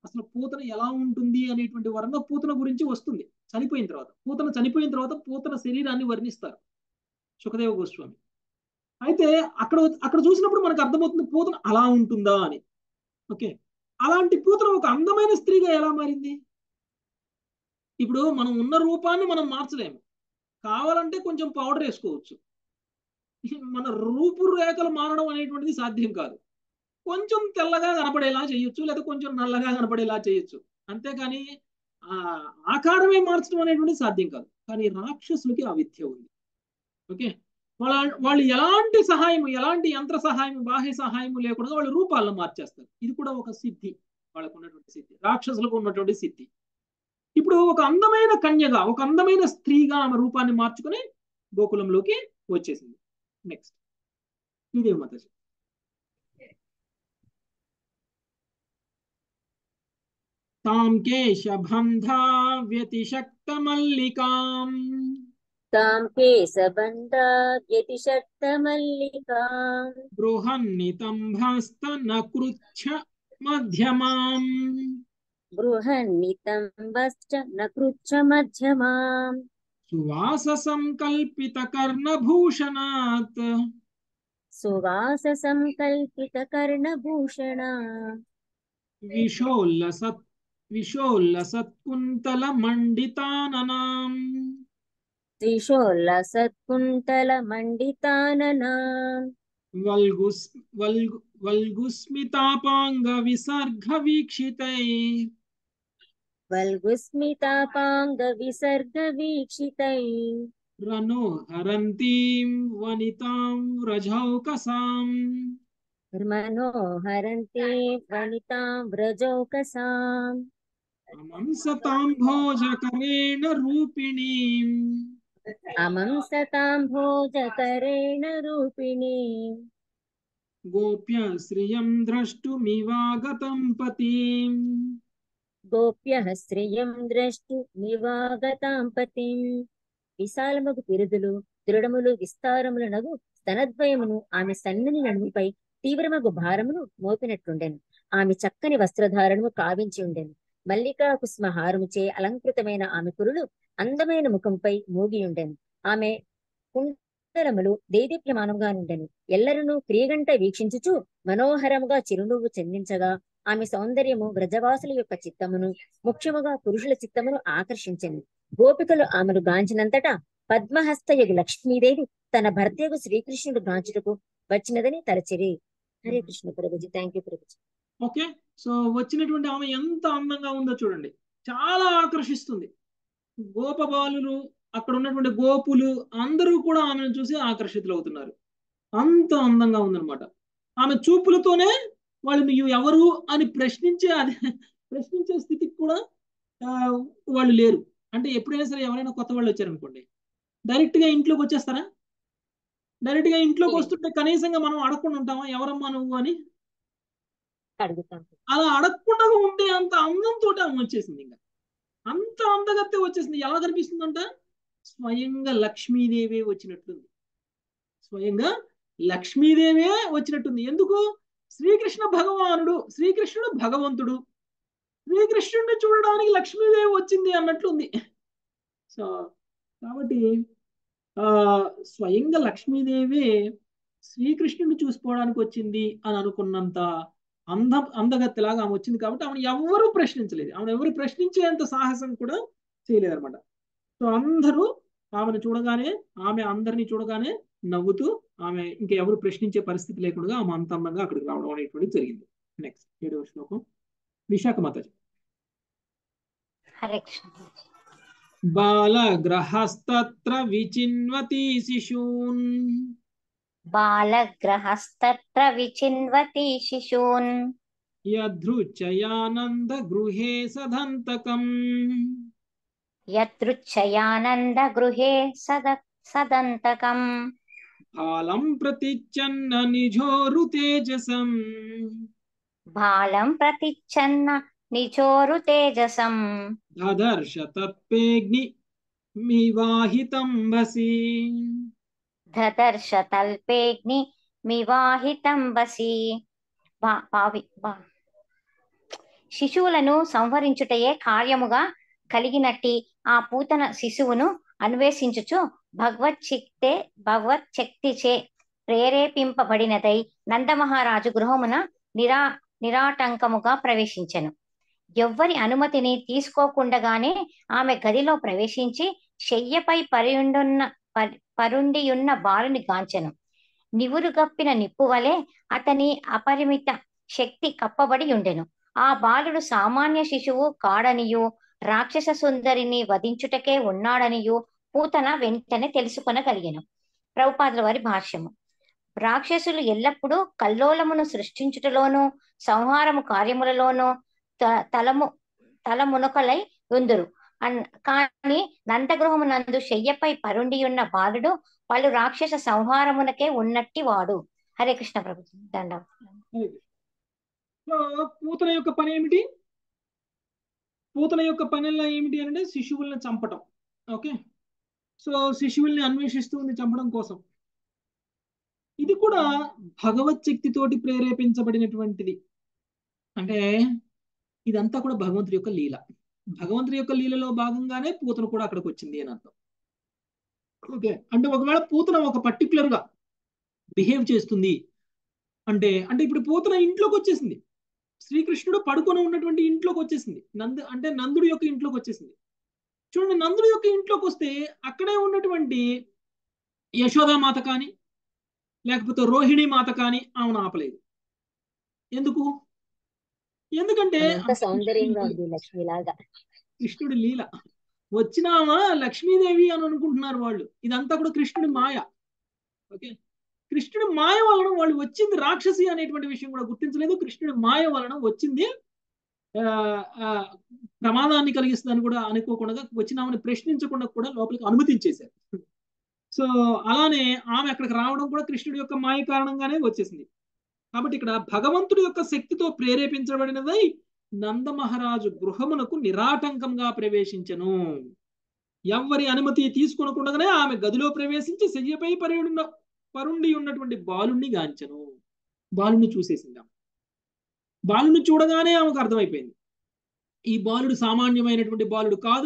అసలు పూతన ఎలా ఉంటుంది అనేటువంటి వరంగా పూతన గురించి వస్తుంది చనిపోయిన తర్వాత పూతన చనిపోయిన తర్వాత పూతన శరీరాన్ని వర్ణిస్తారు సుఖదేవ గోస్వామి అయితే అక్కడ అక్కడ చూసినప్పుడు మనకు అర్థమవుతుంది పూతన అలా ఉంటుందా అని ఓకే అలాంటి పూతన ఒక అందమైన స్త్రీగా ఎలా మారింది ఇప్పుడు మనం ఉన్న రూపాన్ని మనం మార్చలేము కావాలంటే కొంచెం పౌడర్ వేసుకోవచ్చు మన రూపురేఖలు మారడం అనేటువంటిది సాధ్యం కాదు కొంచెం తెల్లగా కనపడేలా చేయొచ్చు లేదా కొంచెం నల్లగా కనపడేలా చేయొచ్చు అంతేకాని ఆ ఆకారమే మార్చడం అనేటువంటిది సాధ్యం కాదు కానీ రాక్షసులకి ఆ విద్య ఉంది ఓకే వాళ్ళ వాళ్ళు ఎలాంటి సహాయం ఎలాంటి యంత్ర సహాయం బాహ్య సహాయం లేకుండా వాళ్ళు రూపాలను మార్చేస్తారు ఇది కూడా ఒక సిద్ధి వాళ్ళకు ఉన్నటువంటి సిద్ధి రాక్షసులకు ఉన్నటువంటి సిద్ధి ఇప్పుడు ఒక అందమైన కన్యగా ఒక అందమైన స్త్రీగా ఆమె రూపాన్ని మార్చుకుని గోకులంలోకి వచ్చేసింది నెక్స్ట్ శ్రీదేవి మాతాజీ తాం కేశబంధా వ్యతిశక్తమల్లికాం तां केशबन्धा व्यतिशक्तमल्लिकाम् బృహన్నితంభస్తనకృచ్ఛ మధ్యమాం बृहन्नितम्बश्च न कृच्छ मध्यमाम् సువాస సంకల్పిత కర్ణభూషణాత్ सुवाससङ्कल्पितकर्णभूषणा విశోల్లసత్ విశోల్లసత్కుంతల మండితాననాం त्रिशोल्लसत्कुन्तलमण्डिताननाम् వల్గుస్ వల్గు వల్గుస్మితాపాంగ విసర్గ వీక్షితై वल्गुस्मितापाङ्गविसर्गवीक्षितै రనోహరంతీం వనితాం వ్రజౌకసాం मनोहरन्ते वनितां व्रजौकसाम् అమంసతాంభోజకరేణ రూపిణీం अमं सतां भोजकरेण रूपिणी గోప్య శ్రియం ద్రష్టుమివాగతం పతీం గోప్యః శ్రియం ద్రష్టు నివాగతాం పతిం విశాలమగు పిరుదులు దృఢములు విస్తారములు నగు స్తనద్వయమును ఆమె సన్నని నడుముపై తీవ్రమగు భారమును మోపినట్లుండెను ఆమె చక్కని వస్త్రధారణము కావించి ఉండెను మల్లికా కుస్మ హారముచే అలంకృతమైన ఆమె కురులు అందమైన ముఖంపై మూగి ఉండెను ఆమె కుండలములు దేదీప్యమానంగా నుండెను ఎల్లరూ క్రియగంట వీక్షించుచు మనోహరముగా చిరునవ్వు చెందించగా ఆమె సౌందర్యము వ్రజవాసుల యొక్క చిత్తమును ముఖ్యముగా పురుషుల చిత్తమును ఆకర్షించింది గోపికలు ఆమెను గాంచినంతటా పద్మహస్తయగు లక్ష్మీదేవి తన భర్తయగు శ్రీకృష్ణుడు గాంచుటకు వచ్చినదని తలచిరి హరే కృష్ణ ప్రభుజీ థ్యాంక్ యూ ప్రభుజీ ఓకే సో వచ్చినటువంటి ఆమె ఎంత అందంగా ఉందో చూడండి చాలా ఆకర్షిస్తుంది గోపబాలులు అక్కడ ఉన్నటువంటి గోపులు అందరూ కూడా ఆమెను చూసి ఆకర్షితులు అవుతున్నారు అంత అందంగా ఉందన్నమాట ఆమె చూపులతోనే వాళ్ళు నువ్వు ఎవరు అని ప్రశ్నించే అది ప్రశ్నించే స్థితికి కూడా ఆ, వాళ్ళు లేరు అంటే ఎప్పుడైనా సరే ఎవరైనా కొత్త వాళ్ళు వచ్చారనుకోండి డైరెక్ట్ గా ఇంట్లోకి వచ్చేస్తారా డైరెక్ట్ గా ఇంట్లోకి వస్తుంటే కనీసంగా మనం అడగకుండా ఉంటామా ఎవరమ్మా నువ్వు అని అడుగుతాం అలా అడగకుండా ఉండే అంత అందంతో ఆమె వచ్చేసింది ఇంకా అంత అందగత్తే వచ్చేసింది ఎలా కనిపిస్తుందంట స్వయంగా లక్ష్మీదేవే వచ్చినట్లుంది స్వయంగా లక్ష్మీదేవే వచ్చినట్టుంది ఎందుకు శ్రీకృష్ణ భగవానుడు శ్రీకృష్ణుడు భగవంతుడు శ్రీకృష్ణుడిని చూడడానికి లక్ష్మీదేవి వచ్చింది అన్నట్లుంది సో కాబట్టి ఆ స్వయంగా లక్ష్మీదేవి శ్రీకృష్ణుడిని చూసుకోవడానికి వచ్చింది అని అనుకున్నంత అంద అందగత్తెలాగా ఆమె వచ్చింది కాబట్టి ఆమెను ఎవరూ ప్రశ్నించలేదు ఆమెను ఎవరు ప్రశ్నించేంత సాహసం కూడా చేయలేదు అనమాట సో అందరూ ఆమెను చూడగానే ఆమె అందరినీ చూడగానే నవ్వుతూ ఆమె ఇంకా ఎవరు ప్రశ్నించే పరిస్థితి లేకుండా ఆమె అంత అందంగా అక్కడికి రావడం అనేటువంటిది జరిగింది నెక్స్ట్ ఏడవ శ్లోకం విశాఖ మాతాజీ హరే కృష్ణ బాలగ్రహస్తత్ర విచిన్వతి శిశూన్ బాలగ్రహస్తత్ర విచిన్వతి శిశూన్ యదృచ్చయానంద గృహే సదంతకం యదృచ్ఛయానంద గృహే సద సదంతకం బాలం ప్రతిచ్చన్న నిజోరు తేజసం బాలం ప్రతిచ్ఛన్న నిచోరు తేజసం దదర్శ తత్పేగ్ని మివాహితం వసి దదర్శ తల్పేగ్ని మివాహితం వసి బా- భావి బా- శిశువులను సంహరించుటయే కార్యముగా కలిగినట్టి ఆ పూతన శిశువును అన్వేషించుచు భగవత్ శక్తే భగవత్ శక్తిచే ప్రేరేపింపబడినదై నందమహారాజు గృహమున నిరా నిరాటంకముగా ప్రవేశించెను ఎవ్వరి అనుమతిని తీసుకోకుండగానే ఆమె గదిలో ప్రవేశించి శయ్యపై పరియుండున్న పరి- పరుండియున్న బాలుని గాంచెను నివురుగప్పిన నిప్పు వలె అతని అపరిమిత శక్తి కప్పబడి ఉండెను ఆ బాలుడు సామాన్య శిశువు కాడనియు రాక్షస సుందరిని వధించుటకే ఉన్నాడనియు పూతన వెంటనే తెలుసుకొనగలిగెను ప్రభుపాదుల వారి భాష్యము రాక్షసులు ఎల్లప్పుడూ కల్లోలమును సృష్టించుటలోనూ సంహారము కార్యములలోనూ త- తలము తలమునకలై ఉందురు అన్ కాని నందగృహమునందు శయ్యపై పరుండి ఉన్న బాలుడు పలు రాక్షస సంహారమునకే ఉన్నట్టి వాడు హరే కృష్ణ ప్రభు దండం సో పూతన యొక్క పని ఏమిటి పూతన యొక్క పనిలో ఏమిటి అంటే శిశువుల్ని చంపటం ఓకే సో శిశువుల్ని అన్వేషిస్తూ ఉంది చంపడం కోసం ఇది కూడా భగవత్ శక్తితోటి ప్రేరేపించబడినటువంటిది అంటే ఇదంతా కూడా భగవంతుడి యొక్క లీల భగవంతుడి యొక్క లీలలో భాగంగానే పూతన కూడా అక్కడికి వచ్చింది అని అర్థం ఓకే అంటే ఒకవేళ పూతన ఒక పర్టికులర్ గా బిహేవ్ చేస్తుంది అంటే అంటే ఇప్పుడు పూతన ఇంట్లోకి వచ్చేసింది శ్రీకృష్ణుడు పడుకొని ఉన్నటువంటి ఇంట్లోకి వచ్చేసింది నంద అంటే నందుడి యొక్క ఇంట్లోకి వచ్చేసింది చూడండి నందుడి యొక్క ఇంట్లోకి వస్తే అక్కడే ఉన్నటువంటి యశోదామాత కానీ లేకపోతే రోహిణి మాత కానీ ఆమెను ఆపలేదు ఎందుకు ఎందుకంటే ఎంత సౌందర్యంగా ఉంది లక్ష్మిలాగా కృష్ణుడి లీల వచ్చినామా లక్ష్మీదేవి అని అనుకుంటున్నారు వాళ్ళు ఇదంతా కూడా కృష్ణుడి మాయ ఓకే కృష్ణుడి మాయ వలన వాళ్ళు వచ్చింది రాక్షసి అనేటువంటి విషయం కూడా గుర్తించలేదు కృష్ణుడి మాయ వలన వచ్చింది ఆ, ఆ, ప్రమాదాన్ని కలిగిస్తుందని కూడా అనుకోకుండా వచ్చినామని ప్రశ్నించకుండా కూడా లోపలికి అనుమతించేశారు సో అలానే ఆమె అక్కడికి రావడం కూడా కృష్ణుడి యొక్క మాయ కారణంగానే వచ్చేసింది కాబట్టి ఇక్కడ భగవంతుడి యొక్క శక్తితో ప్రేరేపించబడినదై నంద మహారాజు గృహమునకు నిరాటంకంగా ప్రవేశించను ఎవ్వరి అనుమతి తీసుకొనకుండానే ఆమె గదిలో ప్రవేశించి శయ్యపై పరుండి పరుండి ఉన్నటువంటి బాలుణ్ణి గాంచెను బాలుని చూసేసింది ఆమె బాలుని చూడగానే ఆమెకు అర్థమైపోయింది ఈ బాలుడు సామాన్యమైనటువంటి బాలుడు కాదు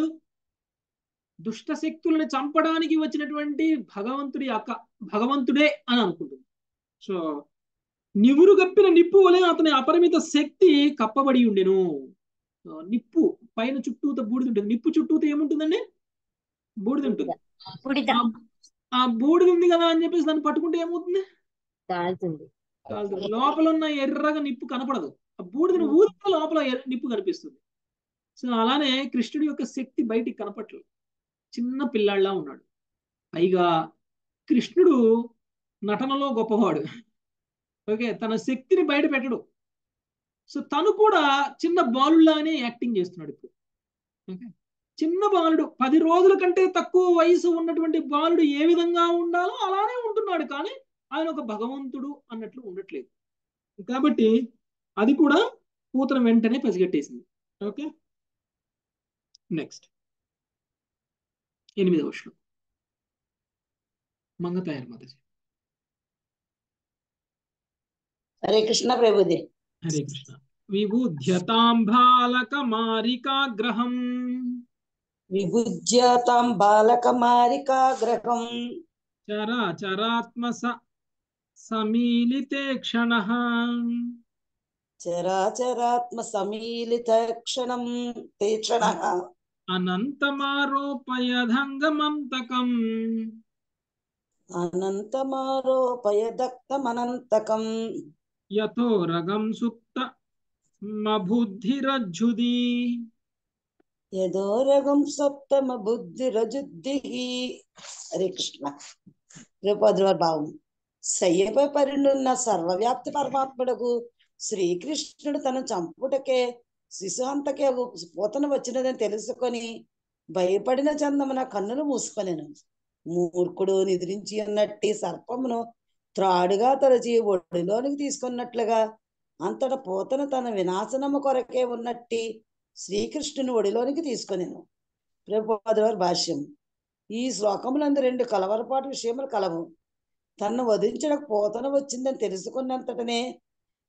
దుష్ట శక్తులను చంపడానికి వచ్చినటువంటి భగవంతుడి అక్క భగవంతుడే అని అనుకుంటుంది సో నివురు గప్పిన నిప్పు వలె అతని అపరిమిత శక్తి కప్పబడి ఉండెను సో నిప్పు పైన చుట్టూత బూడిద ఉంటుంది నిప్పు చుట్టూత ఏముంటుందండి బూడిద ఉంటుంది బూడిద ఆ- ఆ బూడిద ఉంది కదా అని చెప్పేసి దాన్ని పట్టుకుంటే ఏమవుతుంది కాలుతుంది కాలుతుంది లోపల ఉన్న ఎర్రగా నిప్పు కనపడదు ఆ బూడిదని ఊరితే లోపల ఎర్ర నిప్పు కనిపిస్తుంది సో అలానే కృష్ణుడి యొక్క శక్తి బయటికి కనపట్లేదు చిన్న పిల్లాళ్ళ ఉన్నాడు పైగా కృష్ణుడు నటనలో గొప్పవాడు ఓకే తన శక్తిని బయట పెట్టడు సో తను కూడా చిన్న బాలుల్లానే యాక్టింగ్ చేస్తున్నాడు ఇప్పుడు ఓకే చిన్న బాలుడు పది రోజుల కంటే తక్కువ వయసు ఉన్నటువంటి బాలుడు ఏ విధంగా ఉండాలో అలానే ఉంటున్నాడు కానీ ఆయన ఒక భగవంతుడు అన్నట్లు ఉండట్లేదు కాబట్టి అది కూడా పూతన వెంటనే పసిగట్టేసింది ఓకే నెక్స్ట్ ఎనిమిదవ శ్లోకం మంగతాయర్ మాతాజీ హరే కృష్ణ ప్రభుది హరే కృష్ణ విబుధ్యతాం బాలకమారికాగ్రహం విభుజ్యతాం బాలకమారికాగ్రహం చరాచరాత్మ సమీలితే క్షణ చరాచరాత్మ సమీలిత క్షణం తే క్షణ అనంతమారోపయధంగమంతకం అనంతమారోపయదక్తమనంతకం యతో రగం సుప్త మబుద్ధిరజ్జుది యదోరగం సప్తమ బుద్ధి రజుద్ధి హరే కృష్ణ రూపద్రవర్ భావం శయ్యపై పరినున్న సర్వవ్యాప్తి పరమాత్ముడకు శ్రీకృష్ణుడు తను చంపుటకే శిశుహంతకే పోతన వచ్చినదని తెలుసుకొని భయపడిన చందమున కన్నులు మూసుకొనెను మూర్ఖుడు నిద్రించి ఉన్నట్టి సర్పమును త్రాడుగా తరచి ఒడిలోనికి తీసుకున్నట్లుగా అంతట పోతన తన వినాశనము కొరకే ఉన్నట్టి శ్రీకృష్ణుని ఒడిలోనికి తీసుకొనెను ప్రభుపాదువారి భాష్యం ఈ శ్లోకములందు రెండు కలవరపాటు విషయములు కలవు తన్ను వధించడానికి పోతన వచ్చిందని తెలుసుకున్నంతటనే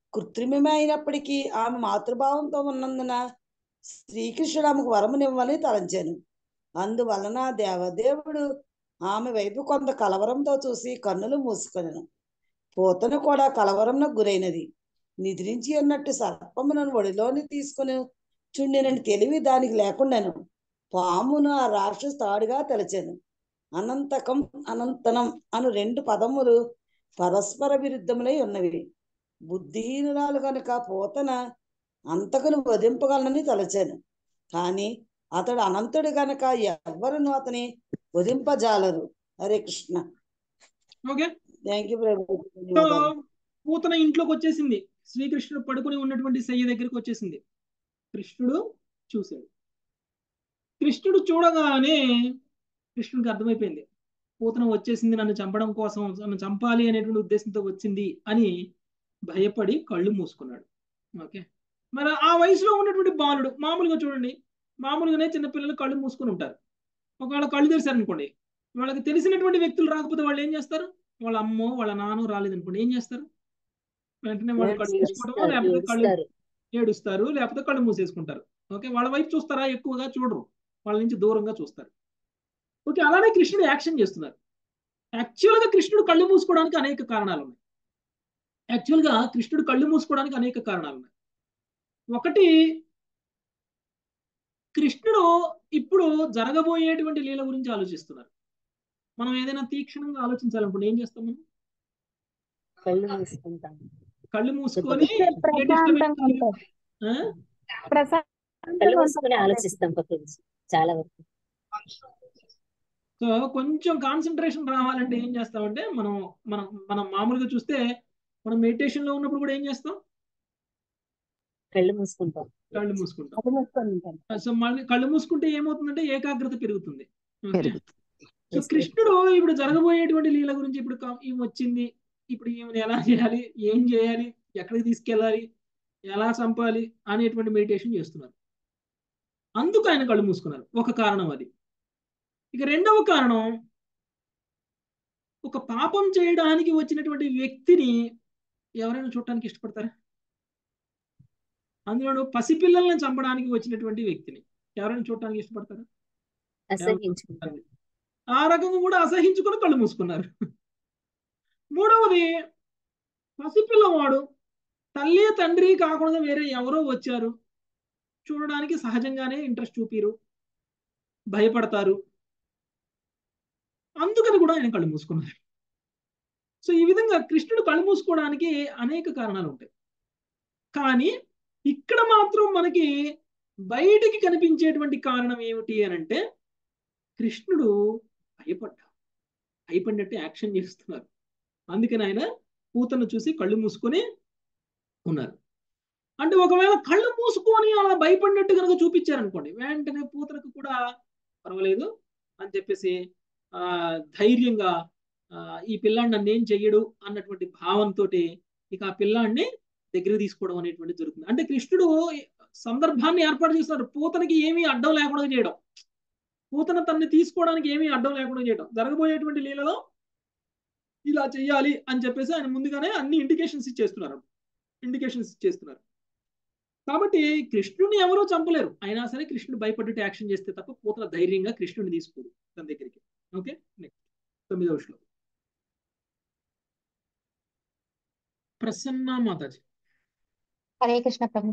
కృత్రిమమే అయినప్పటికీ ఆమె మాతృభావంతో ఉన్నందున శ్రీకృష్ణుడు ఆమెకు వరమునివ్వని తలంచాను అందువలన దేవదేవుడు ఆమె వైపు కొంత కలవరంతో చూసి కన్నులు మూసుకొనెను పూతను కూడా కలవరంలో గురైనది నిద్రించి ఉన్నట్టు సర్పమును ఒడిలోని తీసుకుని చుండినని తెలివి దానికి లేకుండాను పామును ఆ రాక్షసు తాడుగా తలచాను అనంతకం అనంతనం అను రెండు పదములు పరస్పర విరుద్ధములై ఉన్నవి బుద్ధిహీనురాలు కనుక పూతన అంతకును వధింపగలనని తలచాను కానీ అతడు అనంతుడు గనక ఎవ్వరును అతని వధింపజాలరు Hare Krishna okay thank you ప్రభు సో ధన్యవాదాలు పూతన ఇంట్లోకి వచ్చేసింది శ్రీకృష్ణుడు పడుకుని ఉన్నటువంటి శయ్య దగ్గరికి వచ్చేసింది కృష్ణుడు చూశాడు కృష్ణుడు చూడగానే కృష్ణుడికి అర్థమైపోయింది పూతన వచ్చేసింది నన్ను చంపడం కోసం నన్ను చంపాలి అనేటువంటి ఉద్దేశంతో వచ్చింది అని భయపడి కళ్ళు మూసుకున్నాడు ఓకే మరి ఆ వయసులో ఉన్నటువంటి బాలుడు మామూలుగా చూడండి మామూలుగానే చిన్నపిల్లలు కళ్ళు మూసుకొని ఉంటారు ఒకవేళ కళ్ళు తెరిచారు అనుకోండి వాళ్ళకి తెలిసినటువంటి వ్యక్తులు రాకపోతే వాళ్ళు ఏం చేస్తారు వాళ్ళ అమ్మో వాళ్ళ నాన్న రాలేదనుకోండి ఏం చేస్తారు వెంటనే వాళ్ళు కళ్ళు మూసుకోవడమో ఏడుస్తారు లేకపోతే కళ్ళు ఏడుస్తారు ఏడుస్తారు లేకపోతే కళ్ళు మూసేసుకుంటారు ఓకే వాళ్ళ వైపు చూస్తారా ఎక్కువగా చూడరు వాళ్ళ నుంచి దూరంగా చూస్తారు ఓకే అలానే కృష్ణుడు యాక్షన్ చేస్తున్నారు యాక్చువల్గా కృష్ణుడు కళ్ళు మూసుకోవడానికి అనేక కారణాలు ఉన్నాయి యాక్చువల్గా కృష్ణుడు కళ్ళు మూసుకోవడానికి అనేక కారణాలు ఉన్నాయి ఒకటి కృష్ణుడు ఇప్పుడు జరగబోయేటువంటి లీల గురించి ఆలోచిస్తున్నారు మనం ఏదైనా తీక్షణంగా ఆలోచించాలనుకుంటే ఏం చేస్తాం మనం కళ్ళు మూసుకుంటాం కళ్ళు మూసుకొని ఏ ప్రశాంతంగా disturbance ఉంటుంది ఆ? కళ్ళు ప్రశాంతంగా మూసుకుని ఉంటుంది ఆలోచిస్తాం పక్కన చాలా వరకు సో కొంచెం కాన్సన్ట్రేషన్ రావాలంటే ఏం చేస్తామంటే మనం మనం మనం మామూలుగా చూస్తే మనం మెడిటేషన్ లో ఉన్నప్పుడు కూడా ఏం చేస్తాం కళ్ళు మూసుకుంటాం కళ్ళు మూసుకుంటాం అది మూసుకొని ఉంటాను సో మళ్ళీ కళ్ళు మూసుకుంటే ఏమవుతుందంటే ఏకాగ్రత పెరుగుతుంది ఓకే పెరుగుతుంది సో కృష్ణుడు ఇప్పుడు జరగబోయేటువంటి లీల గురించి ఇప్పుడు కా- ఈమె వచ్చింది ఇప్పుడు ఈమెను ఎలా చేయాలి ఏం చేయాలి ఎక్కడికి తీసుకెళ్ళాలి ఎలా చంపాలి అనేటువంటి మెడిటేషన్ చేస్తున్నారు అందుకు ఆయన కళ్ళు మూసుకున్నారు ఒక కారణం అది ఇక రెండవ కారణం ఒక పాపం చేయడానికి వచ్చినటువంటి వ్యక్తిని ఎవరైనా చూడటానికి ఇష్టపడతారా అందులో పసిపిల్లల్ని చంపడానికి వచ్చినటువంటి వ్యక్తిని ఎవరైనా చూడటానికి ఇష్టపడతారా ఎవరు అసహించుకుంటాం ఆ రకంగా కూడా అసహించుకుని కళ్ళు మూసుకున్నారు మూడవది పసిపిల్లవాడు తల్లి తండ్రి కాకుండా వేరే ఎవరో వచ్చారు చూడడానికి సహజంగానే ఇంట్రెస్ట్ చూపిరు భయపడతారు అందుకని కూడా ఆయన కళ్ళు మూసుకున్నారు సో ఈ విధంగా కృష్ణుడు కళ్ళు మూసుకోవడానికి అనేక కారణాలు ఉంటాయి కానీ ఇక్కడ మాత్రం మనకి బయటికి కనిపించేటువంటి కారణం ఏమిటి అని అంటే కృష్ణుడు భయపడ్డా భయపడినట్టు యాక్షన్ చేస్తున్నారు అందుకని ఆయన పూతను చూసి కళ్ళు మూసుకొని ఉన్నారు అంటే ఒకవేళ కళ్ళు మూసుకొని అలా భయపడినట్టు కనుక చూపించారనుకోండి వెంటనే పూతనకు కూడా పర్వాలేదు అని చెప్పేసి ఆ ధైర్యంగా ఆ, ఈ పిల్లాడిని నన్ను ఏం చెయ్యడు అన్నటువంటి భావంతో ఇక ఆ పిల్లాడిని దగ్గర తీసుకోవడం అనేటువంటి జరుగుతుంది అంటే కృష్ణుడు సందర్భాన్ని ఏర్పాటు చేస్తున్నారు పూతనకి ఏమీ అడ్డం లేకుండా చేయడం పూతన తనని తీసుకోవడానికి ఏమీ అడ్డం లేకుండా చేయడం జరగబోయేటువంటి లీలలో ఇలా చెయ్యాలి అని చెప్పేసి ఆయన ముందుగానే అన్ని ఇండికేషన్స్ ఇచ్చేస్తున్నారు ఇండికేషన్స్ ఇచ్చేస్తున్నారు కాబట్టి కృష్ణుడిని ఎవరూ చంపలేరు అయినా సరే కృష్ణుడు భయపడ్డట్టు యాక్షన్ చేస్తే తప్ప పూతన ధైర్యంగా కృష్ణుడిని తీసుకోడు తన దగ్గరికి ఓకే నెక్స్ట్ తొమ్మిదవ శ్లోకం ప్రసన్న మాతాజీ హరే కృష్ణ ప్రభు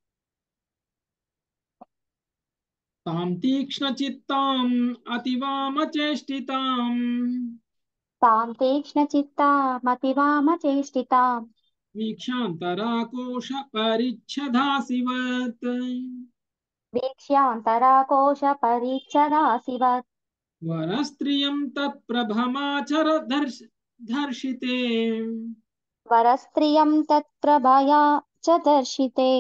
తాం తీక్ష్ణ చిత్తాం అతివామచేష్టితాం తాం తీక్ష్ణ చిత్తామతివామ చేష్టితాం వీక్షాంతరాకోశ పరిచ్ఛదాసివత్ వీక్ష్యాంతరాకోశ పరీక్షదాసివత్ వరస్త్రియం తత్ప్రభమాచర దర్శ దర్శితే వరస్త్రియం తత్ప్రభయా చ దర్శితే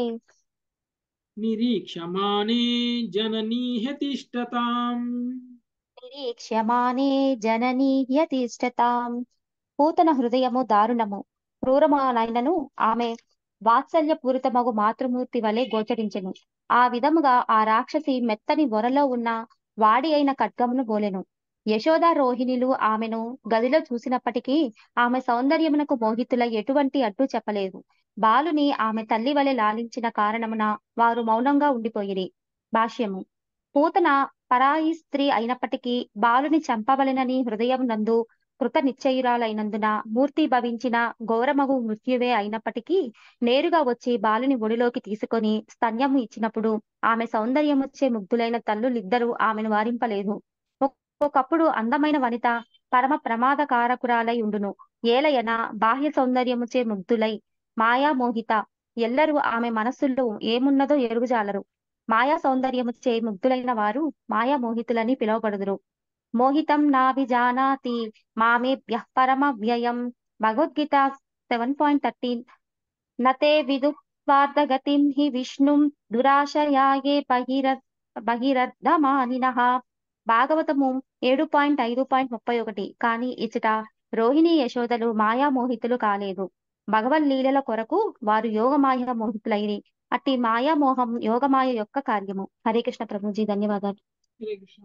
నిరీక్షమాణే జననీహతిష్టతాం నిరీక్ష్యమానే జననీ యతిష్టతాం పూతన హృదయము దారుణము క్రూరమానైనను ఆమె వాత్సల్యపూరితమగు మాతృమూర్తి వలె గోచరించెను ఆ విధముగా ఆ రాక్షసి మెత్తని వరలో ఉన్న వాడి అయిన ఖడ్గమును బోలెను యశోద రోహిణులు ఆమెను గదిలో చూసినప్పటికీ ఆమె సౌందర్యమునకు మోహితులై ఎటువంటి అడ్డు చెప్పలేదు బాలుని ఆమె తల్లి వలె లాలించిన కారణమున వారు మౌనంగా ఉండిపోయిరి భాష్యము పూతన పరాయి స్త్రీ అయినప్పటికీ బాలుని చంపవలెనని హృదయం నందు కృత నిశ్చయురాలైనందున మూర్తి భవించిన ఘోరమగు మృత్యువే అయినప్పటికీ నేరుగా వచ్చి బాలుని ఒడిలోకి తీసుకొని స్తన్యము ఇచ్చినప్పుడు ఆమె సౌందర్యముచ్చే ముగ్ధులైన తల్లులిద్దరూ ఆమెను వారింపలేదు ఒకప్పుడు అందమైన వనిత పరమ ప్రమాదకారకురాలై ఉండును ఏలయన బాహ్య సౌందర్యముచే ముగ్ధులై మాయామోహిత ఎల్లరూ ఆమె మనస్సుల్లో ఏమున్నదో ఎరుగుజాలరు మాయా సౌందర్యముచే ముగ్ధులైన వారు మాయామోహితులని పిలువబడుదురు మోహితం నాభిజానాతి మామేభ్య పరమ వ్యయం భగవద్గీత సెవెన్ పాయింట్ థర్టీన్ నతే విదు స్వార్థగతిం హి విష్ణుం దురాశయాయే బహిర బహిరర్ధమానినః భాగవతము ఏడు పాయింట్ ఐదు పాయింట్ ముప్పై ఒకటి కానీ ఇచ్చట రోహిణి యశోదలు మాయామోహితులు కాలేదు భగవల్లీలల కొరకు వారు యోగమాయ మోహితులైరి అట్టి మాయామోహం యోగమాయ యొక్క కార్యము హరే కృష్ణ ప్రభుజీ ధన్యవాదాలు హరే కృష్ణ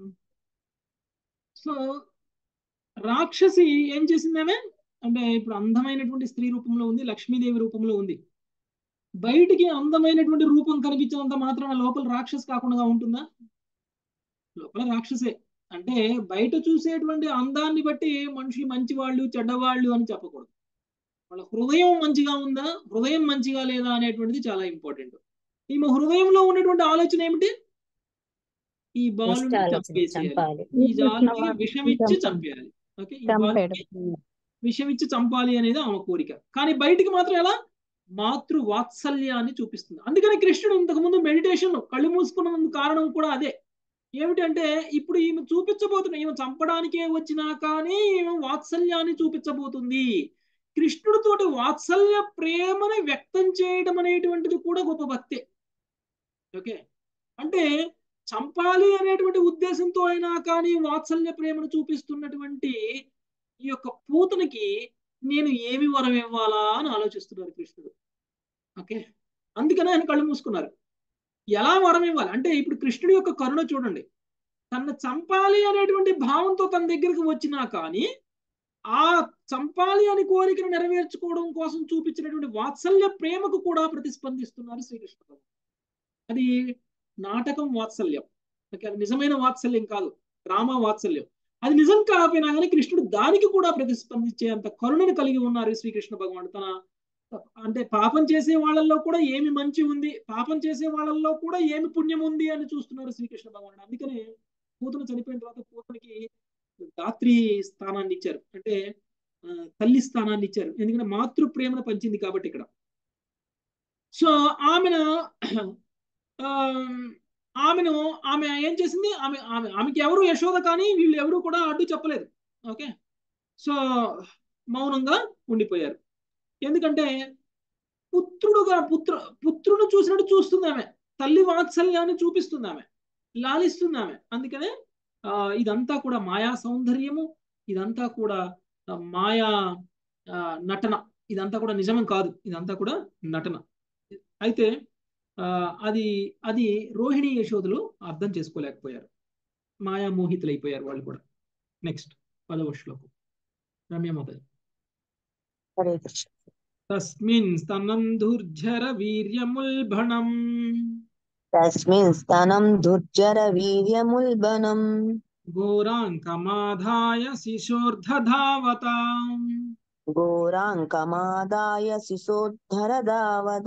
సో రాక్షసి ఏం చేసిందామే అంటే ఇప్పుడు అందమైనటువంటి స్త్రీ రూపంలో ఉంది లక్ష్మీదేవి రూపంలో ఉంది బయటికి అందమైనటువంటి రూపం కనిపించినంత మాత్రాన లోపల రాక్షస్ కాకుండా ఉంటుందా లోపల రాక్షసే అంటే బయట చూసేటువంటి అందాన్ని బట్టి మనుషులు మంచివాళ్ళు చెడ్డవాళ్ళు అని చెప్పకూడదు వాళ్ళ హృదయం మంచిగా ఉందా హృదయం మంచిగా లేదా అనేటువంటిది చాలా ఇంపార్టెంట్ ఈమె హృదయంలో ఉన్నటువంటి ఆలోచన ఏమిటి ఈ బాలుని దుష్ట ఆలోచన చంపేసేయాలి చంపాలి ఈ జాలుకి విషమిచ్చి చంపేయాలి ఓకే ఈ బాలుకి విషమిచ్చి చంపాలి అనేది ఆమె కోరిక కానీ బయటికి మాత్రం ఎలా మాతృ వాత్సల్యాన్ని చూపిస్తుంది అందుకని కృష్ణుడు ఇంతకుముందు మెడిటేషన్ కళ్ళు మూసుకున్న కారణం కూడా అదే ఏమిటంటే ఇప్పుడు ఈమె చూపించబోతున్న ఈమె చంపడానికే వచ్చినా కానీ ఈమె వాత్సల్యాన్ని చూపించబోతుంది కృష్ణుడితోటి వాత్సల్య ప్రేమని వ్యక్తం చేయడం అనేటువంటిది కూడా గొప్ప భక్తే ఓకే అంటే చంపాలి అనేటువంటి ఉద్దేశంతో అయినా కానీ వాత్సల్య ప్రేమను చూపిస్తున్నటువంటి ఈ యొక్క పూతనికి నేను ఏమి వరం ఇవ్వాలా అని ఆలోచిస్తున్నారు కృష్ణుడు ఓకే అందుకనే ఆయన కళ్ళు మూసుకున్నారు ఎలా వరం ఇవ్వాలి అంటే ఇప్పుడు కృష్ణుడి యొక్క కరుణ చూడండి తను చంపాలి అనేటువంటి భావంతో తన దగ్గరికి వచ్చినా కానీ ఆ చంపాలి అని కోరికను నెరవేర్చుకోవడం కోసం చూపించినటువంటి వాత్సల్య ప్రేమకు కూడా ప్రతిస్పందిస్తున్నారు శ్రీకృష్ణ అది నాటకం వాత్సల్యం ఓకే అది నిజమైన వాత్సల్యం కాదు డ్రామా వాత్సల్యం అది నిజం కాకపోయినా కానీ కృష్ణుడు దానికి కూడా ప్రతిస్పందించే అంత కరుణను కలిగి ఉన్నారు శ్రీకృష్ణ భగవానుడు తన అంటే పాపం చేసే వాళ్ళల్లో కూడా ఏమి మంచి ఉంది పాపం చేసే వాళ్ళల్లో కూడా ఏమి పుణ్యం ఉంది అని చూస్తున్నారు శ్రీకృష్ణ భగవానుడు అందుకనే పూతను చనిపోయిన తర్వాత పూతనికి దాత్రి స్థానాన్ని ఇచ్చారు అంటే తల్లి స్థానాన్ని ఇచ్చారు ఎందుకంటే మాతృ ప్రేమను పంచింది కాబట్టి ఇక్కడ సో ఆమెను ఆమెను ఆమె ఏం చేసింది ఆమె ఆమె ఆమెకి ఎవరు యశోద కానీ వీళ్ళు ఎవరు కూడా అడ్డు చెప్పలేదు ఓకే సో మౌనంగా ఉండిపోయారు ఎందుకంటే పుత్రుడుగా పుత్ర పుత్రుడు చూసినట్టు చూస్తుంది ఆమె తల్లి వాత్సల్యాన్ని చూపిస్తుంది ఆమె లాలిస్తుంది ఆమె అందుకనే ఇదంతా కూడా మాయా సౌందర్యము ఇదంతా కూడా మాయా నటన ఇదంతా కూడా నిజమం కాదు ఇదంతా కూడా నటన అయితే అది అది రోహిణి యశోదులు అర్థం చేసుకోలేకపోయారు మాయా మోహితులైపోయారు వాళ్ళు కూడా నెక్స్ట్ పదవ శ్లోకం రమ్యమాత హరే కృష్ణ తస్మిన్ స్తనం దుర్జర వీర్యముల్భణం తస్మిన్ స్తనం దుర్జర వీర్యముల్బనం ఘోరాంకమాధాయ శిశోర్ధధావత ఘోరాంకమాదాయ శిశోద్ధర దావద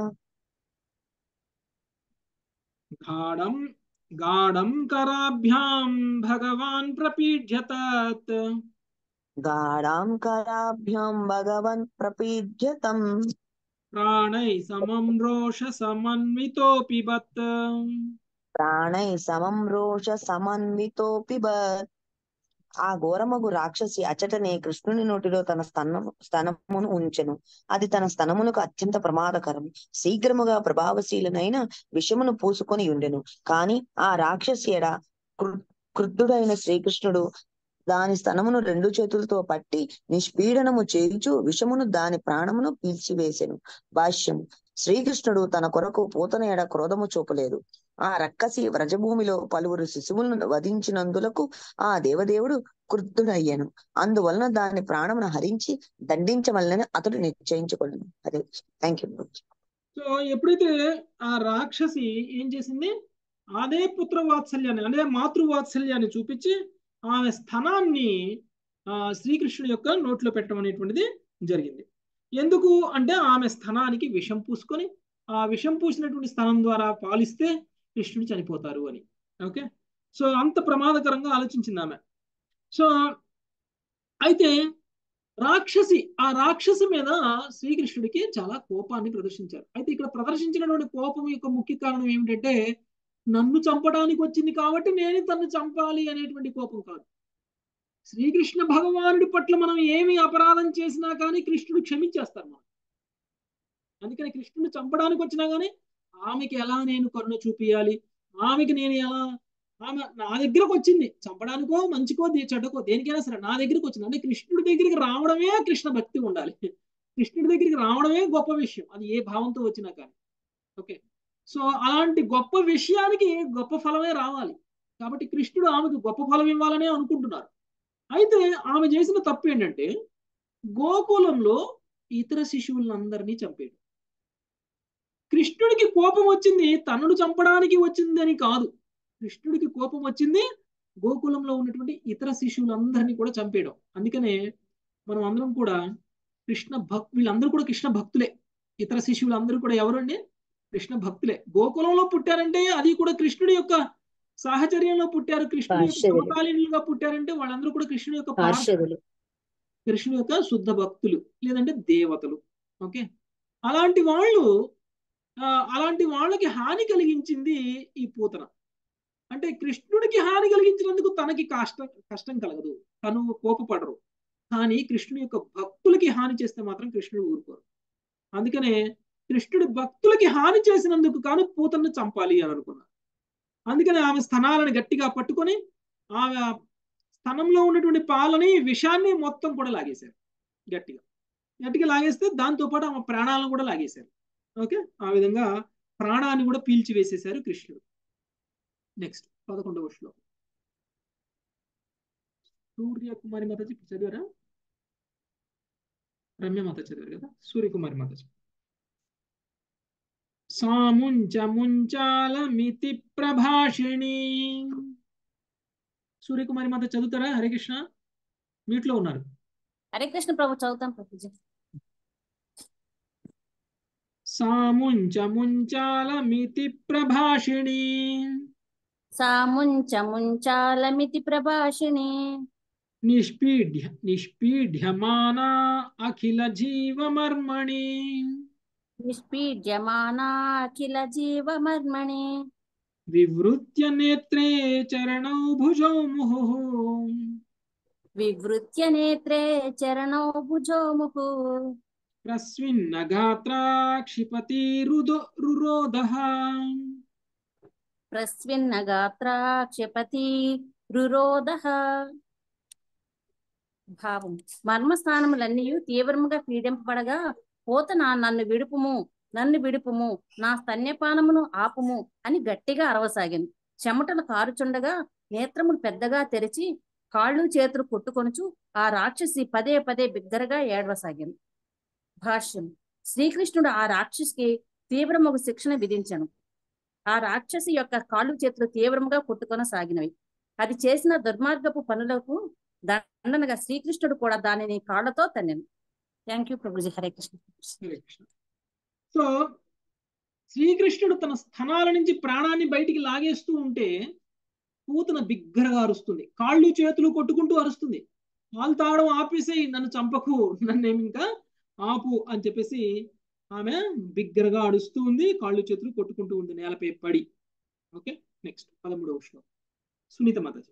గాఢం గాఢం కరాభ్యాం భగవాన్ ప్రపీడ్యతత్ గాఢాం కరాభ్యాం భగవన్ ప్రపీడ్యతం ప్రాణై సమం రోష సమన్వితోపి బత్ ప్రాణై సమం రోష సమన్వితోపి బత్ ఆ ఘోరమగు రాక్షసి అచటనే కృష్ణుని నోటిలో తన స్తనము స్తనమును ఉంచెను అది తన స్తనమునకు అత్యంత ప్రమాదకరం శీఘ్రముగా ప్రభావశీలనైన విషమును పూసుకొని ఉండెను కాని ఆ రాక్షసి ఎడ క్రుద్ధుడైన శ్రీకృష్ణుడు దాని స్తనమును రెండు చేతులతో పట్టి నిష్పీడనము చేయుచు విషమును దాని ప్రాణమును పీల్చివేసెను భాష్యం శ్రీకృష్ణుడు తన కొరకు పూతన ఎడ క్రోధము చూపలేదు ఆ రక్కసి వ్రజభూమిలో పలువురు శిశువులను వధించినందులకు ఆ దేవదేవుడు క్రుద్ధుడయ్యాను అందువలన దాని ప్రాణమును హరించి దండించవలనని అతడు నిశ్చయించుకున్నాను అదే థ్యాంక్ యూ సో ఎప్పుడైతే ఆ రాక్షసి ఏం చేసింది అదే పుత్ర వాత్సల్యాన్ని అదే మాతృ వాత్సల్యాన్ని చూపించి ఆమె స్థనాన్ని ఆ శ్రీకృష్ణుడి యొక్క నోట్లో పెట్టడం అనేటువంటిది జరిగింది ఎందుకు అంటే ఆమె స్థనానికి విషం పూసుకొని ఆ విషం పూసినటువంటి స్థనం ద్వారా పాలిస్తే కృష్ణుడు చనిపోతారు అని ఓకే సో అంత ప్రమాదకరంగా ఆలోచించింది ఆమె సో అయితే రాక్షసి ఆ రాక్షసి మీద శ్రీకృష్ణుడికి చాలా కోపాన్ని ప్రదర్శించారు అయితే ఇక్కడ ప్రదర్శించినటువంటి కోపం యొక్క ముఖ్య కారణం ఏమిటంటే నన్ను చంపడానికి వచ్చింది కాబట్టి నేను తన్ను చంపాలి అనేటువంటి కోపం కాదు శ్రీకృష్ణ భగవానుడి పట్ల మనం ఏమి అపరాధం చేసినా కానీ కృష్ణుడు క్షమించేస్తారు మనం అందుకని కృష్ణుడు చంపడానికి వచ్చినా కానీ ఆమెకి ఎలా నేను కరుణ చూపియాలి ఆమెకి నేను ఎలా ఆమె నా దగ్గరకు వచ్చింది చంపడానికో మంచికో చెడ్డకో దేనికైనా సరే నా దగ్గరికి వచ్చింది అంటే కృష్ణుడి దగ్గరికి రావడమే కృష్ణ భక్తి ఉండాలి కృష్ణుడి దగ్గరికి రావడమే గొప్ప విషయం అది ఏ భావంతో వచ్చినా కానీ ఓకే సో అలాంటి గొప్ప విషయానికి గొప్ప ఫలమే రావాలి కాబట్టి కృష్ణుడు ఆమెకు గొప్ప ఫలం ఇవ్వాలనే అనుకుంటున్నారు అయితే ఆమె చేసిన తప్పు ఏంటంటే గోకులంలో ఇతర శిశువులందరినీ చంపాడు కృష్ణుడికి కోపం వచ్చింది తనను చంపడానికి వచ్చిందని కాదు కృష్ణుడికి కోపం వచ్చింది గోకులంలో ఉన్నటువంటి ఇతర శిశువులందరినీ కూడా చంపేయడం అందుకనే మనం అందరం కూడా కృష్ణ భక్ వీళ్ళందరూ కూడా కృష్ణ భక్తులే ఇతర శిశువులందరూ కూడా ఎవరండి కృష్ణ భక్తులే గోకులంలో పుట్టారంటే అది కూడా కృష్ణుడి యొక్క సాహచర్యంలో పుట్టారు కృష్ణుడి యొక్క పార్షదులు. సమకాలీనులుగా పుట్టారంటే వాళ్ళందరూ కూడా కృష్ణుడి యొక్క పార్షదులు కృష్ణుడి యొక్క శుద్ధ భక్తులు లేదంటే దేవతలు ఓకే అలాంటి వాళ్ళు ఆ, అలాంటి వాళ్ళకి హాని కలిగించింది ఈ పూతన అంటే కృష్ణుడికి హాని కలిగించినందుకు తనకి కష్టం కష్టం కలగదు తను కోపపడరు కానీ కృష్ణుడి యొక్క భక్తులకి హాని చేస్తే మాత్రం కృష్ణుడు ఊరుకోరు అందుకనే కృష్ణుడి భక్తులకి హాని చేసినందుకు కాను పూతను చంపాలి అని అనుకున్నారు అందుకని ఆమె స్థనాలను గట్టిగా పట్టుకొని ఆమె స్థనంలో ఉన్నటువంటి పాలని విషాన్ని మొత్తం కూడా లాగేశారు గట్టిగా గట్టిగా లాగేస్తే దాంతో పాటు ఆమె ప్రాణాలను కూడా లాగేశారు ఓకే ఆ విధంగా ప్రాణాన్ని కూడా పీల్చి వేసేశారు కృష్ణుడు నెక్స్ట్ పదకొండవ శ్లోకం సూర్యకుమారి మాత చదివారా రమ్య మాత చదివారు కదా సూర్యకుమారి మాత చదివారు. సాముంచ ముంచాలమితి ప్రభాషిణి సూర్యకుమారి మాత చదువుతారా హరే కృష్ణ మీట్లో ఉన్నారు హరే కృష్ణ ప్రభు చదువుతాం ప్రభుజీ సాముంచ ముంచాలమితి ప్రభాషిణి సా ముంచ ముంచాలమితి ప్రభాషిణి నిష్పీడ్య నిష్పీడ్యమానా అఖిల జీవమర్మణి నిష్పీడ్యమానాఖిల జీవమర్మణి వివృత్య నేత్రే చరణౌ భుజౌ ముహుః వివృత్య నేత్రే చరణౌ భుజో ముహు ప్రస్విన్న గాత్రా క్షిపతి రుదో రురోదః ప్రస్విన్న గాత్రా క్షపతి రురోధ భావం మర్మస్థానములన్నీ తీవ్రముగా పీడింపబడగా పోతన నన్ను విడుపుము నన్ను విడుపుము నా స్తన్యపానమును ఆపుము అని గట్టిగా అరవసాగింది చెమటలు కారుచుండగా నేత్రములు పెద్దగా తెరిచి కాళ్ళు చేతులు కొట్టుకొనుచు ఆ రాక్షసి పదే పదే బిగ్గరగా ఏడవసాగింది భాష్యం శ్రీకృష్ణుడు ఆ రాక్షసికి తీవ్రముగు శిక్షణ విధించను ఆ రాక్షసి యొక్క కాళ్ళు చేతులు తీవ్రముగా కొట్టుకొనసాగినవి అది చేసిన దుర్మార్గపు పనులకు దండనగా శ్రీకృష్ణుడు కూడా దానిని కాళ్ళతో తన్నెను థ్యాంక్ యూ ప్రభుజీ హరే కృష్ణ హరే కృష్ణ సో శ్రీకృష్ణుడు తన స్థనాల నుంచి ప్రాణాన్ని బయటికి లాగేస్తూ ఉంటే పూతన బిగ్గరగా అరుస్తుంది కాళ్ళు చేతులు కొట్టుకుంటూ అరుస్తుంది పాలు తాగడం ఆపేసేయి నన్ను చంపకు నన్నేమి ఇంకా ఆపు అని చెప్పేసి ఆమె బిగ్గరగా అడుస్తూ ఉంది కాళ్ళు చేతులు కొట్టుకుంటూ ఉంది నేలపై పడి ఓకే నెక్స్ట్ పదమూడవ శ్లోకం సునీత మాతాజీ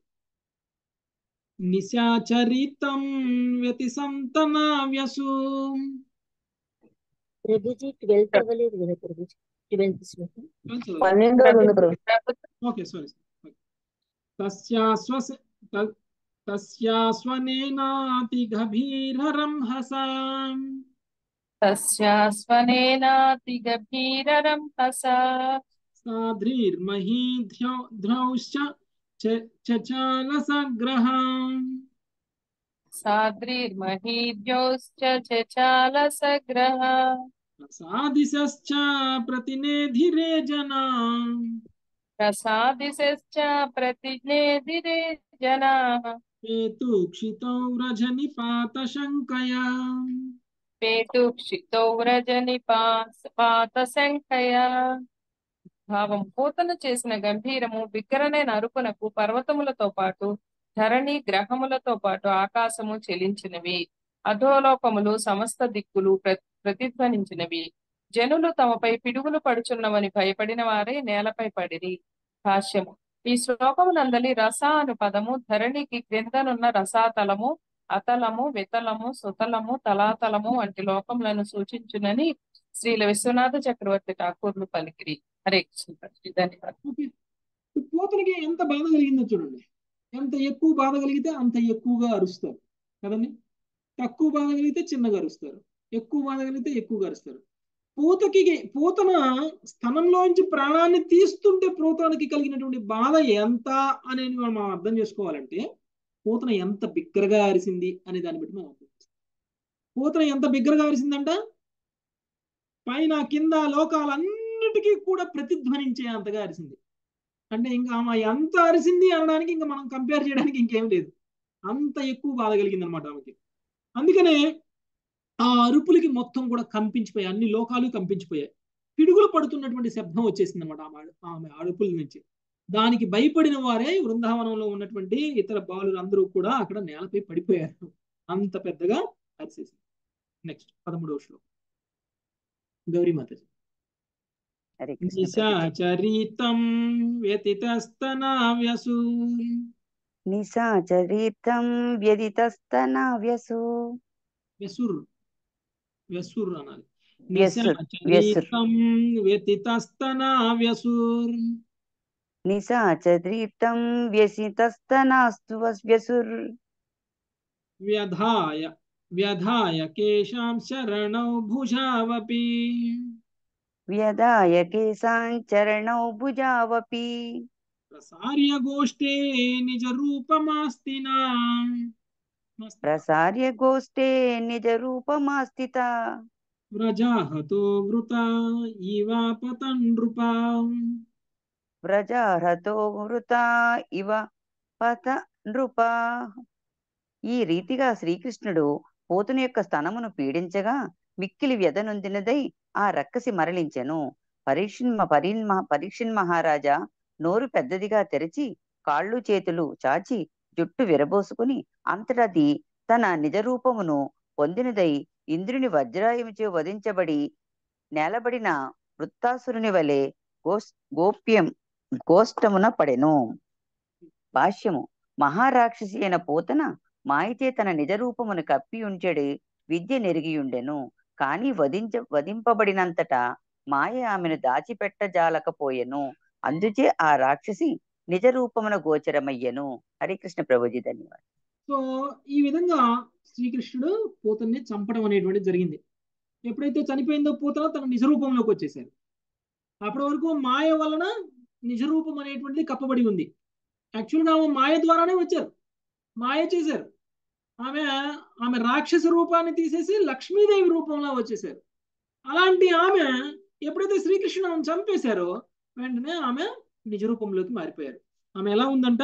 నిశాచరితం వ్యతి సంతనావ్యసు ప్రభుజీ ట్వెల్త్ అవ్వలేదు కదా ప్రభుజీ ట్వెల్త్ శ్లోకం పన్నెండోది ఉంది ప్రభు ఓకే సారీ తస్యాస్వ త- తస్యాస్వనేనాతి గభీరరంహసాం తస్యాస్వనేనాతి గభీరరం హస సాధ్రీర్మహీధ్రౌశ్చ చచాలసగ్రహ సాద్రిర్మహీద్యోశ్చ చచాలసగ్రహ సాదిశ్చ ప్రతినేధిరే జనా ప్రసాదిశ్చ ప్రతినేదిరే జనాః పేతూక్షితౌ రజనిపాత శంకయా పేతుక్షితో వ్రజని పాత శంఖయ భావం పూతన చేసిన గంభీరము బిగ్గరనైన అరుపునకు పర్వతములతో పాటు ధరణి గ్రహములతో పాటు ఆకాశము చెలించినవి అధోలోకములు సమస్త దిక్కులు ప్ర ప్రతిధ్వనించినవి జనులు తమపై పిడుగులు పడుచున్నవని భయపడిన వారే నేలపై పడిరి భాష్యము ఈ శ్లోకమునందలి రస అను పదము ధరణికి క్రిందనున్న రసాతలము అతలము వితలము సుతలము తలాతలము వంటి లోకములను సూచించునని శ్రీల విశ్వనాథ చక్రవర్తి ఠాకూర్లు పలికిరి హరే కృష్ణ ధన్యవాదాలు ఓకే పోతనికి ఎంత బాధ కలిగిందో చూడండి ఎంత ఎక్కువ బాధ కలిగితే అంత ఎక్కువగా అరుస్తారు కదండి తక్కువ బాధ కలిగితే చిన్నగా అరుస్తారు ఎక్కువ బాధ కలిగితే ఎక్కువగా అరుస్తారు పూతకి పూతన స్థనంలోంచి ప్రాణాన్ని తీస్తుంటే పూతనికి కలిగినటువంటి బాధ ఎంత అనేది మనం అర్థం చేసుకోవాలంటే పూతన ఎంత బిగ్గరగా అరిసింది అనే దాన్ని బట్టి మనం అర్థం చేసుకోవాలి పూతన ఎంత బిగ్గరగా అరిసిందంట పైన కింద లోకాలన్నిటికీ కూడా ప్రతిధ్వనించే అంతగా అరిసింది అంటే ఇంకా ఆమె ఎంత అరిసింది అనడానికి ఇంకా మనం కంపేర్ చేయడానికి ఇంకేం లేదు అంత ఎక్కువ బాధ కలిగింది అనమాట ఆమెకి అందుకనే ఆ అరుపులకి మొత్తం కూడా కంపించిపోయాయి అన్ని లోకాలు కంపించిపోయాయి పిడుగులు పడుతున్నటువంటి శబ్దం వచ్చేసింది అనమాట ఆమె ఆమె అరుపుల నుంచి దానికి భయపడిన వారే బృందావనంలో ఉన్నటువంటి ఇతర బాలురు అందరూ కూడా అక్కడ నేలపై పడిపోయారు అంత పెద్దగా అరిసేసింది నెక్స్ట్ పదమూడవ శ్లోకం గౌరీమాతజీ హరే కృష్ణ ప్రభుజీ నిశాచరితం వ్యతితస్తనావ్యసు నిశాచరితం వ్యదితస్తనావ్యసు వ్యసుర్ వ్యసుర్ అనాలి వ్యసుర్ వ్యసుర్ నిశాచరితం వ్యతితస్తనావ్యసుర్ నిశాచరితం వ్యసితస్తనాస్తు వ్యసుర్ వ్యధాయ వ్యధాయ కేశాం శరణౌ భుజావపి వ్యదాయ కేశాంచరణౌ భుజావపి ప్రసార్య గోష్ఠే నిజ రూపమాస్తినా ప్రసార్య గోష్ఠే నిజ రూపమాస్థిత వ్రజాహతో వృత ఇవాపతన్ నృపా వ్రజారతో వృత ఇవ పత నృప ఈ రీతిగా శ్రీకృష్ణుడు పోతుని యొక్క స్తనమును పీడించగా మిక్కిలి వ్యధనొందినదై ఆ రక్కసి మరలించెను పరీక్షిన్మ పరీన్మ పరీక్షిన్ మహారాజా నోరు పెద్దదిగా తెరిచి కాళ్ళు చేతులు చాచి జుట్టు విరబోసుకుని అంతటది తన నిజ రూపమును పొందినదై ఇంద్రుని వజ్రాయముచే వధించబడి నేలబడిన వృత్తాసురుని వలె గోస్ గోప్యం గోష్టమున పడెను భాష్యము మహారాక్షసి అయిన పోతన మాయచే తన నిజ రూపమును కప్పి ఉంచెడు విద్య నెరిగియుండెను కాని వధించ వధింపబడినంతటా మాయ ఆమెను దాచిపెట్టజాలకపోయెను అందుచే ఆ రాక్షసి నిజ రూపమున గోచరమయ్యెను హరికృష్ణ ప్రభుజీ ధన్యవాదాలు సో ఈ విధంగా శ్రీకృష్ణుడు పూతన్ని చంపడం అనేటువంటిది జరిగింది ఎప్పుడైతే చనిపోయిందో పూతన తన నిజ రూపంలోకి వచ్చేసారు అప్పటి వరకు మాయ వలన నిజ రూపం అనేటువంటిది కప్పబడి ఉంది యాక్చువల్గా ఆమె మాయ ద్వారానే వచ్చారు మాయ చేశారు ఆమె ఆమె రాక్షస రూపాన్ని తీసేసి లక్ష్మీదేవి రూపంలో వచ్చేసారు అలాంటి ఆమె ఎప్పుడైతే శ్రీకృష్ణుడు ఆమెను చంపేశారో వెంటనే ఆమె నిజ రూపంలోకి మారిపోయారు ఆమె ఎలా ఉందంట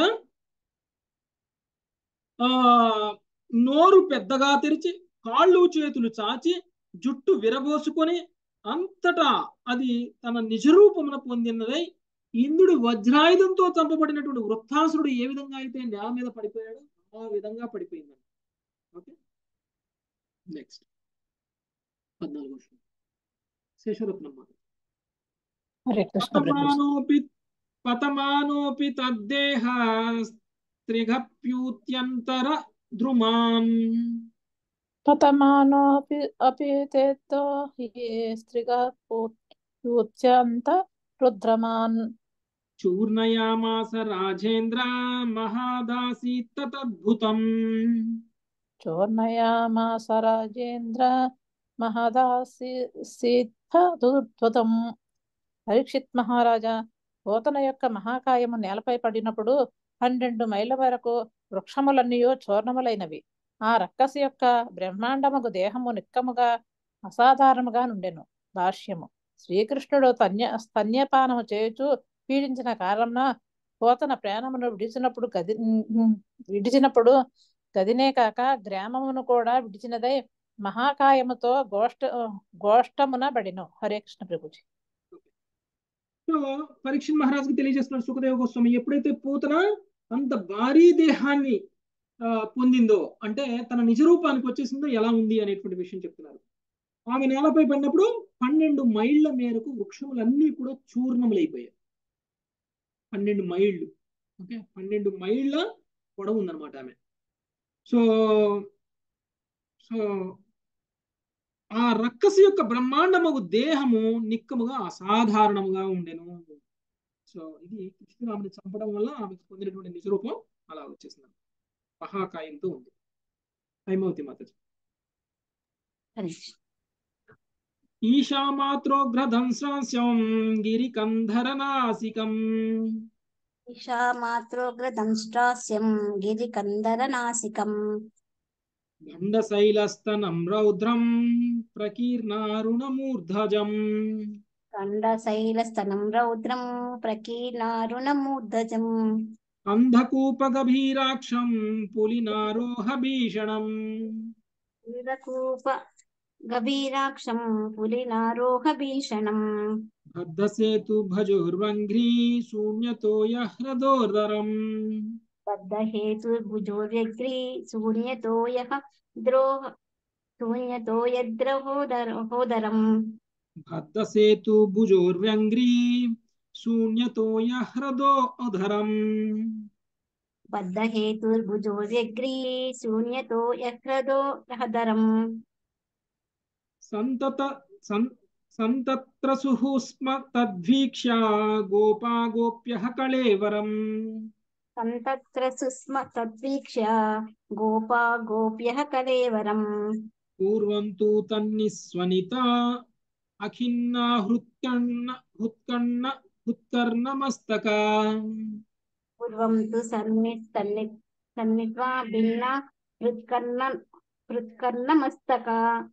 ఆ నోరు పెద్దగా తెరిచి కాళ్ళు చేతులు చాచి జుట్టు విరబోసుకొని అంతటా అది తన నిజరూపమున పొందినదై ఇంద్రుడు వజ్రాయుధంతో చంపబడినటువంటి వృత్తాసురుడు ఏ విధంగా అయితే నేల మీద పడిపోయాడో ఆ విధంగా పడిపోయిందండి ఓకే నెక్స్ట్ పద్నాలుగో శ్లోకం శేషరత్నమ్మ హరే కృష్ణ ప్రభుజీ పతమానోపి పతమానోపి తద్దేహ స్త్రిగప్యూత్యంతర ద్రుమాన్ పతమానోపి అపి తేతో హి స్త్రిగా పూత్యంత రుద్రమాన్ చూర్ణయామాస రాజేంద్ర మహాదాసీత్తద్భుతం చోర్ణయామాస రాజేంద్ర మహదాసి సిద్ధదుర్ధ్వతం పరీక్షిత్ మహారాజా పోతన యొక్క మహాకాయము నేలపై పడినప్పుడు పన్నెండు మైళ్ళ వరకు వృక్షములన్నీ చూర్ణములైనవి ఆ రక్కసి యొక్క బ్రహ్మాండముకు దేహము నిక్కముగా అసాధారణముగా నుండెను భాష్యము శ్రీకృష్ణుడు తన్య స్తన్యపానము చేయుచు పీడించిన కారణంన పోతన ప్రాణమును విడిచినప్పుడు గది విడిచినప్పుడు గదినే కాక గ్రామమును కూడా విడిచినదై మహాకాయముతో గోష్ట గోష్టమున బడిను హరే కృష్ణ ప్రభుజీ సో పరీక్ష మహారాజుకి తెలియజేస్తున్నారు సుఖదేవ గోస్వామి ఎప్పుడైతే పూతన అంత భారీ దేహాన్ని పొందిందో అంటే తన నిజ రూపానికి వచ్చేసిందో ఎలా ఉంది అనేటువంటి విషయం చెప్తున్నారు ఆమె నేలపై పడినప్పుడు పన్నెండు మైళ్ళ మేరకు వృక్షములన్నీ కూడా చూర్ణములైపోయాయి పన్నెండు మైళ్ళు ఓకే పన్నెండు మైళ్ళ పొడవు ఉందన్నమాట ఆమె సో సో ఆ రక్కసి యొక్క బ్రహ్మాండముగు దేహము నిక్కముగా అసాధారణముగా ఉండెను సో ఇది కృష్ణరాముని చంపడం వల్ల ఆమెకు పొందినటువంటి నిజరూపం అలా వచ్చేసింది మహాకాయంతో ఉంది హైమవతి మాతాజీ ఈశామాత్రోగ్రధంస్రాస్యం గిరికంధరనాసికం ఈశామాత్రోగ్రదంష్ట్రాస్యం గిరికందరనాసికం గండశైలస్తనం రౌద్రం ప్రకీర్ణారుణమూర్ధజం కండశైలస్తనం రౌద్రం ప్రకీర్ణారుణమూర్ధజం అంధకూపగభీరాక్షం పులినారోహ భీషణం వీరకూప గభీరాక్షం పులినారోహ భీషణం బద్ధసేతు భజోర్వంఘ్రీ శూన్యతోయ హ్రదోదరం బద్ధహేతుర్భుజోర్యగ్రీ శూన్యతోయ ద్రోహ శూన్యతోయద్రహోదరం బద్ధసేతు భుజోర్వ్యంఘ్రీ శూన్యతోయ హ్రదో అధరం బద్ధహేతుర్భుజోర్యగ్రీ శూన్యతో యహ్రదో యహదరం సంతత సం సంతత్రసుః స్మ తద్వీక్ష్య గోపా గోప్యః కళేవరం సంతత్ర సుస్మ తద్వీక్ష్య గోపా గోప్యః కలేవరం పూర్వం తు తన్నిస్వనిత అఖిన్నా హృత్కర్ణ హృత్కర్ణ హృత్కర్ణమస్తక పూర్వం తు సన్ని సన్ని సన్నిత్వా భిన్న హృత్కర్ణ హృత్కర్ణమస్తక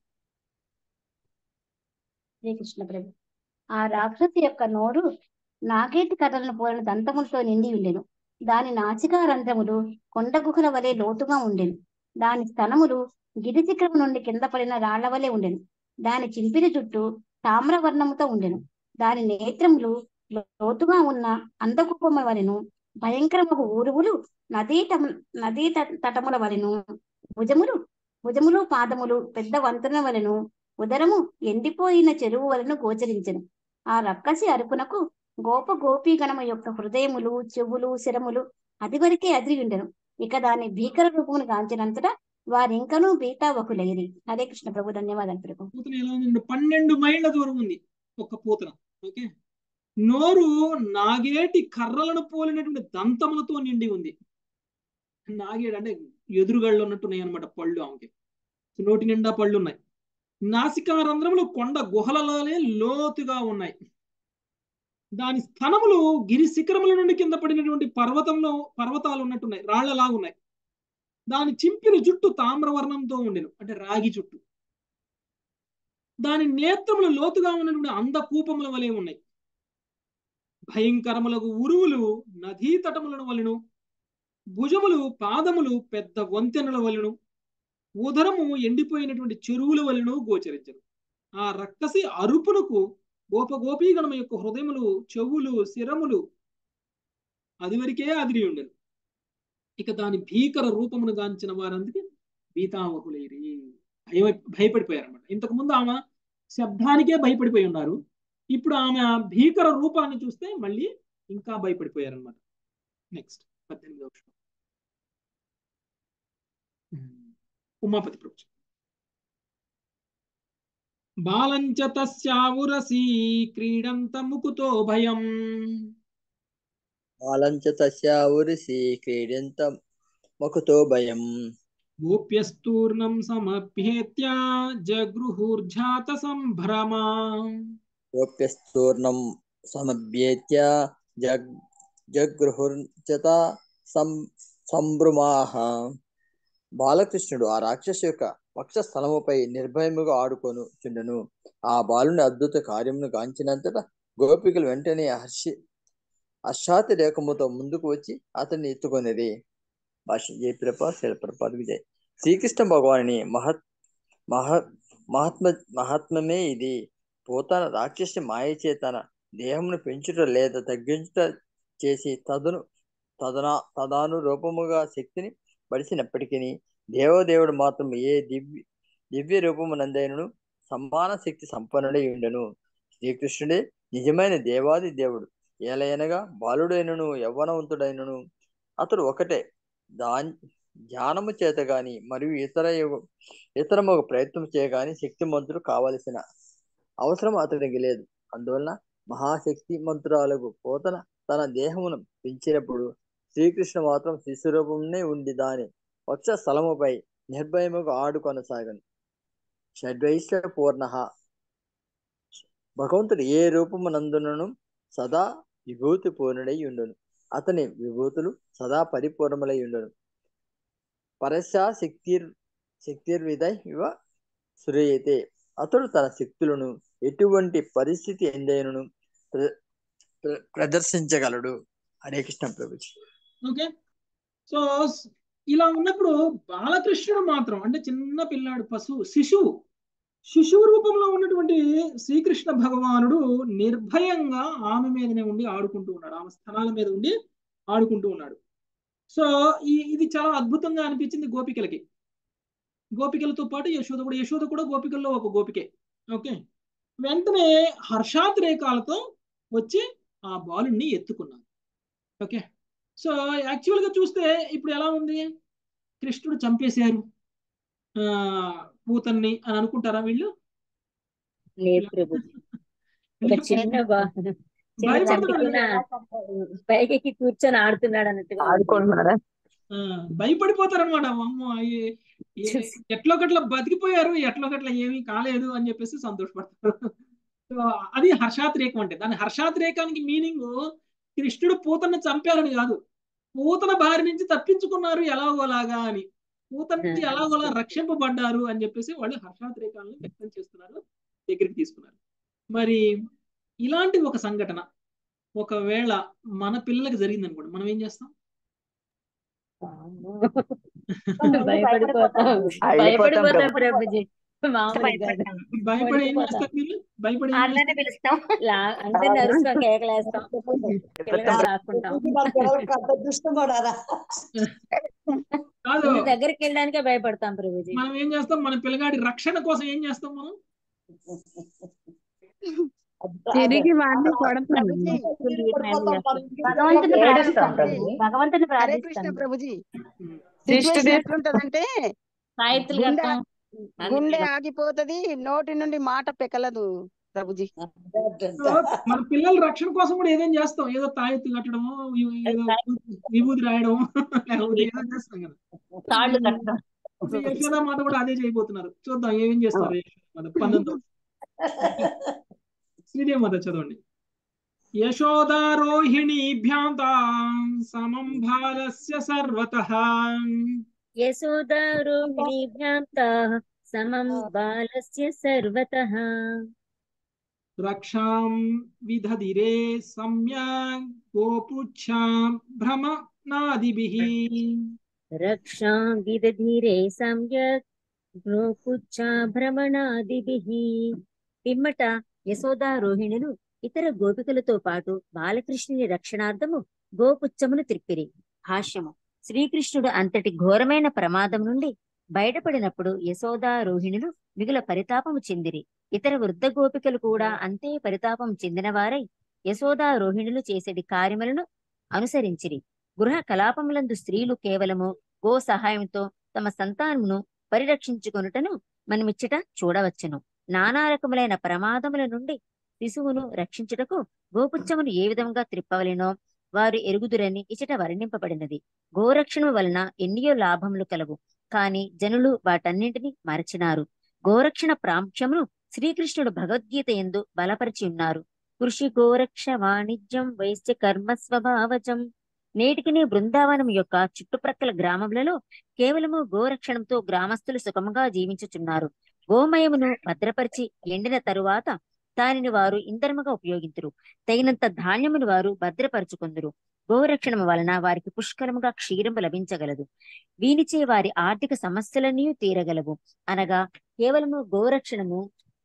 శ్రీకృష్ణ ప్రభు ఆ రాక్షసి యొక్క నోరు నాగేటి కర్రలను పోలిన దంతములతో నిండి ఉండెను దాని నాసికా రంధ్రములు కొండ గుహల వలె లోతుగా ఉండెను దాని స్తనములు గిరిశిఖరం నుండి కింద పడిన రాళ్ల వలె ఉండెను దాని చింపిన జుట్టు తామ్రవర్ణముతో ఉండెను దాని నేత్రములు లోతుగా ఉన్న అందకుపమ వలెను భయంకరమగు ఊరువులు నదీ తమ నదీ త- తటముల వలెను భుజములు భుజములు పాదములు పెద్ద వంతెన వలెను ఉదరము ఎండిపోయిన చెరువు వలన గోచరించెను ఆ రక్కసి అరుపునకు గోప గోపీగణము యొక్క హృదయములు చెవులు శిరములు అది వరకే అదిరి ఉండెను ఇక దాని భీకర రూపమును గాంచినంతటా వారింకనూ బీతావకులైరి హరే కృష్ణ ప్రభు ధన్యవాదాలు ప్రభు పూతన ఎలా ఉంది పన్నెండు మైళ్ళ దూరం ఉంది ఒక పూతన ఓకే నోరు నాగేటి కర్రలను పోలినటువంటి దంతములతో నిండి ఉంది నాగేడు అంటే ఎదురుగళ్ళు ఉన్నట్టున్నాయి అనమాట పళ్ళు ఆమెకి నోటి నిండా పళ్ళు ఉన్నాయి నాసికా రంధ్రములు కొండ గుహలలోనే లోతుగా ఉన్నాయి దాని స్థనములు గిరి శిఖరముల నుండి కింద పడినటువంటి పర్వతంలో పర్వతాలు ఉన్నట్టున్నాయి రాళ్లలాగా ఉన్నాయి దాని చింపిన జుట్టు తామ్రవర్ణంతో ఉండెను అంటే రాగి జుట్టు దాని నేత్రములు లోతుగా ఉన్నటువంటి అందకూపముల వలె ఉన్నాయి భయంకరములకు ఉరువులు నదీ తటములను వలెను భుజములు పాదములు పెద్ద వంతెనల వలెను ఉదరము ఎండిపోయినటువంటి చెరువుల వలెను గోచరించను ఆ రక్కసి అరుపునకు గోప గోపీగణమ యొక్క హృదయములు చెవులు శిరములు అది వరకే అదిరి ఉండను ఇక దాని భీకర రూపమును గాంచిన వారందుకు బీతావహులైరి భయ భయపడిపోయారన్నమాట ఇంతకు ముందు ఆమె శబ్దానికే భయపడిపోయి ఉన్నారు ఇప్పుడు ఆమె భీకర రూపాన్ని చూస్తే మళ్ళీ ఇంకా భయపడిపోయారన్నమాట నెక్స్ట్ పద్దెనిమిదవ శ్లోకం ఉమాపతి ప్రభు బాలంచ తస్యావురసి క్రీడంత ముకుతో భయం బాలంచ తస్యావురిసి క్రీడంత మకుతో భయం గోప్యస్తూర్ణం సమభ్యేత్య జగృహుర్జాత సంభ్రమా గోప్యస్తూర్ణం సమభ్యేత్య జగ్ జగృహుర్చత సం సంభ్రుమాహ బాలకృష్ణుడు ఆ రాక్షసు యొక్క వక్ష స్థలముపై నిర్భయముగా ఆడుకొను చుండెను ఆ బాలుని అద్భుత కార్యమును గాంచినంతట గోపికలు వెంటనే హర్షి హర్షాతి రేఖముతో ముందుకు వచ్చి అతన్ని ఎత్తుకొనిది భాష జయప్రభ శిలప్రభ విజయ్ శ్రీకృష్ణ భగవాని మహత్ మహత్ మహాత్మ మహాత్మమే ఇది పోతన రాక్షసి మాయ చేతన దేహమును పెంచుట లేదా తగ్గించుట చేసి తదును తదనా తదాను రూపముగా శక్తిని బడిసినప్పటికీ దేవదేవుడు మాత్రం ఏ దివ్య దివ్య రూపమునందైనను సమాన శక్తి సంపన్నుడై ఉండెను శ్రీకృష్ణుడే నిజమైన దేవాది దేవుడు ఏలయనగా బాలుడైనను యవ్వనవంతుడైనను అతడు ఒకటే దా ధ్యానము చేత గాని మరియు ఇతర యుగ- ఇతరము ప్రయత్నం చేయగాని శక్తిమంతుడు కావలసిన అవసరం అతడికి లేదు అందువలన మహాశక్తి మంత్రాలకు పోతన తన దేహమును పెంచినప్పుడు శ్రీకృష్ణ మాత్రం శిశు రూపంనే ఉండి దాని వక్ష స్థలముపై నిర్భయముగా ఆడు కొనసాగను షడ్వైశ్వ పూర్ణ భగవంతుడు ఏ రూపమునందునను సదా విభూతి పూర్ణుడై ఉండును అతని విభూతులు సదా పరిపూర్ణములై ఉండును పరశా శక్తిర్ శక్తిర్విధ ఇవ సురయతే అతడు తన శక్తులను ఎటువంటి పరిస్థితి ఎందైనను ప్ర- ప్ర- ప్రదర్శించగలడు హరే కృష్ణ ప్రభుజీ ఓకే సో స్- ఇలా ఉన్నప్పుడు బాలకృష్ణుడు మాత్రం అంటే చిన్న పిల్లాడు పశువు శిశువు శిశువు రూపంలో ఉన్నటువంటి శ్రీకృష్ణ భగవానుడు నిర్భయంగా ఆమె మీదనే ఉండి ఆడుకుంటూ ఉన్నాడు ఆమె స్థనాల మీద ఉండి ఆడుకుంటూ ఉన్నాడు సో ఈ ఇది చాలా అద్భుతంగా అనిపించింది గోపికలకి గోపికలతో పాటు యశోద కూడా యశోద కూడా గోపికల్లో ఒక గోపికే ఓకే వెంటనే హర్షాతిరేకాలతో వచ్చి ఆ బాలుణ్ణి ఎత్తుకున్నారు ఓకే సో యాక్చువల్ గా చూస్తే ఇప్పుడు ఎలా ఉంది కృష్ణుడు చంపేశారు ఆ పూతన్ని అని అనుకుంటారా వీళ్ళు లేదు ప్రభుజీ ఒక చిన్న బా చిన్న భయపడుతున్నారు చంపిన పైకి కూర్చొని ఆడుతున్నాడు అన్నట్టుగా ఉంది. ఆడుకుంటున్నారా ఆ, భయపడిపోతారనమాట అమ్మో ఈ- ఈ- చూసి. ఎట్లో గట్ల బతికిపోయారు ఎట్లో గట్ల ఏమీ కాలేదు అని చెప్పేసి సంతోషపడతారు సో అది హర్షాతిరేకం అంటే దాని హర్షాతిరేకానికి మీనింగ్ కృష్ణుడు పూతను చంపారని కాదు పూతన బారి నుంచి తప్పించుకున్నారు ఎలాగోలాగా అని పూతన నుంచి ఎలాగోలా రక్షింపబడ్డారు అని చెప్పేసి వాళ్ళు హర్షాతిరేకాలను వ్యక్తం చేస్తున్నారు దగ్గరికి తీసుకున్నారు మరి ఇలాంటి ఒక సంఘటన ఒకవేళ మన పిల్లలకి జరిగింది అనుకోండి మనం ఏం చేస్తాం భయపడిపోతాం భయపడిపోతాం ప్రభుజీ మామూలు కాదు భయపడి ఏం చేస్తారు మీరు భయపడి ఏం వాళ్ళనే పిలుస్తాం లా- అంటే నరుస్తాం కేకలేస్తాం పిల్లగా దాక్కుంటాం దుష్టపడారా కాదు ఇంటి దగ్గరికి వెళ్ళడానికే భయపడతాం ప్రభుజీ మనం ఏం చేస్తాం మన పిల్లగాడి రక్షణ కోసం ఏం చేస్తాం మనం తిరిగి వాడిని కొడతాను భగవంతుని ఏడుస్తాం ప్రార్థిస్తాం ప్రభుజీ. భగవంతుని హరే కృష్ణ ప్రార్థిస్తాం ప్రభుజీ దిష్టి సిచ్యువేషన్ తీసి- ఎట్లుంటదంటే సాయిత్రులు గుండె కడతాం అన్ని గుండె ఆగిపోతది నోటి నుండి మాట పెకలదు ప్రభుజీ సో మన పిల్లల రక్షణ కోసం కూడా ఏదేం చేస్తాం ఏదో తాయెత్తు కట్టడమో ఇ- ఏదో విభూతి రాయడం లేకపోతే ఏదో చేస్తాం కదా తాళ్ళు కడతాం ఇప్పుడు యశోదా మాత కూడా అదే చేయబోతున్నారు చూద్దాం ఏమేం చేస్తారు యశోదా మాత పంతొమ్మిది శ్రీదేవి మాత చదవండి యశోదారోహిణీభ్యాంతాం సమం బాలస్య సర్వతః యశోదారోహిణీభ్యాంతాః సమం బాలస్య సర్వతః రక్షాం విదధిరే సమ్యక్ గోపుచ్ఛాం భ్రమనాదిభిః రక్షాం విదధీరే సంయక్ గోపుచ్చా భ్రమణాదిభిః పిమ్మట యశోదారోహిణులు ఇతర గోపికలతో పాటు బాలకృష్ణుని రక్షణార్థము గోపుచ్చమును త్రిప్పిరి భాష్యము శ్రీకృష్ణుడు అంతటి ఘోరమైన ప్రమాదం నుండి బయటపడినప్పుడు యశోదారోహిణులు మిగుల పరితాపము చెందిరి ఇతర వృద్ధ గోపికలు కూడా అంతే పరితాపం చెందిన వారై యశోదారోహిణులు చేసేటి కార్యములను అనుసరించిరి గృహ కలాపములందు స్త్రీలు కేవలము గో సహాయంతో తమ సంతానమును పరిరక్షించుకొనుటను మనమిచ్చట చూడవచ్చును నానా రకములైన ప్రమాదముల నుండి శిశువును రక్షించుటకు గోపుచ్చమును ఏ విధంగా త్రిప్పవలెనో వారు ఎరుగుదురని ఇచట వర్ణింపబడినది గోరక్షణ వలన ఎన్నియో లాభములు కలవు కాని జనులు వాటన్నింటినీ మరచినారు గోరక్షణ ప్రాముఖ్యమును శ్రీకృష్ణుడు భగవద్గీత ఎందు బలపరిచి ఉన్నారు కృషి గోరక్ష వాణిజ్యం వైశ్య కర్మ స్వభావజం నేటికి నీ బృందావనం యొక్క చుట్టుప్రక్కల గ్రామములలో కేవలము గోరక్షణంతో గ్రామస్తులు సుఖముగా జీవించుచున్నారు గోమయమును భద్రపరిచి ఎండిన తరువాత దానిని వారు ఇంధనముగా ఉపయోగింతురు తగినంత ధాన్యమును వారు భద్రపరుచుకొందురు గోరక్షణము వలన వారికి పుష్కలముగా క్షీరము లభించగలదు వీనిచే వారి ఆర్థిక సమస్యలన్నీ తీరగలవు అనగా కేవలము గోరక్షణము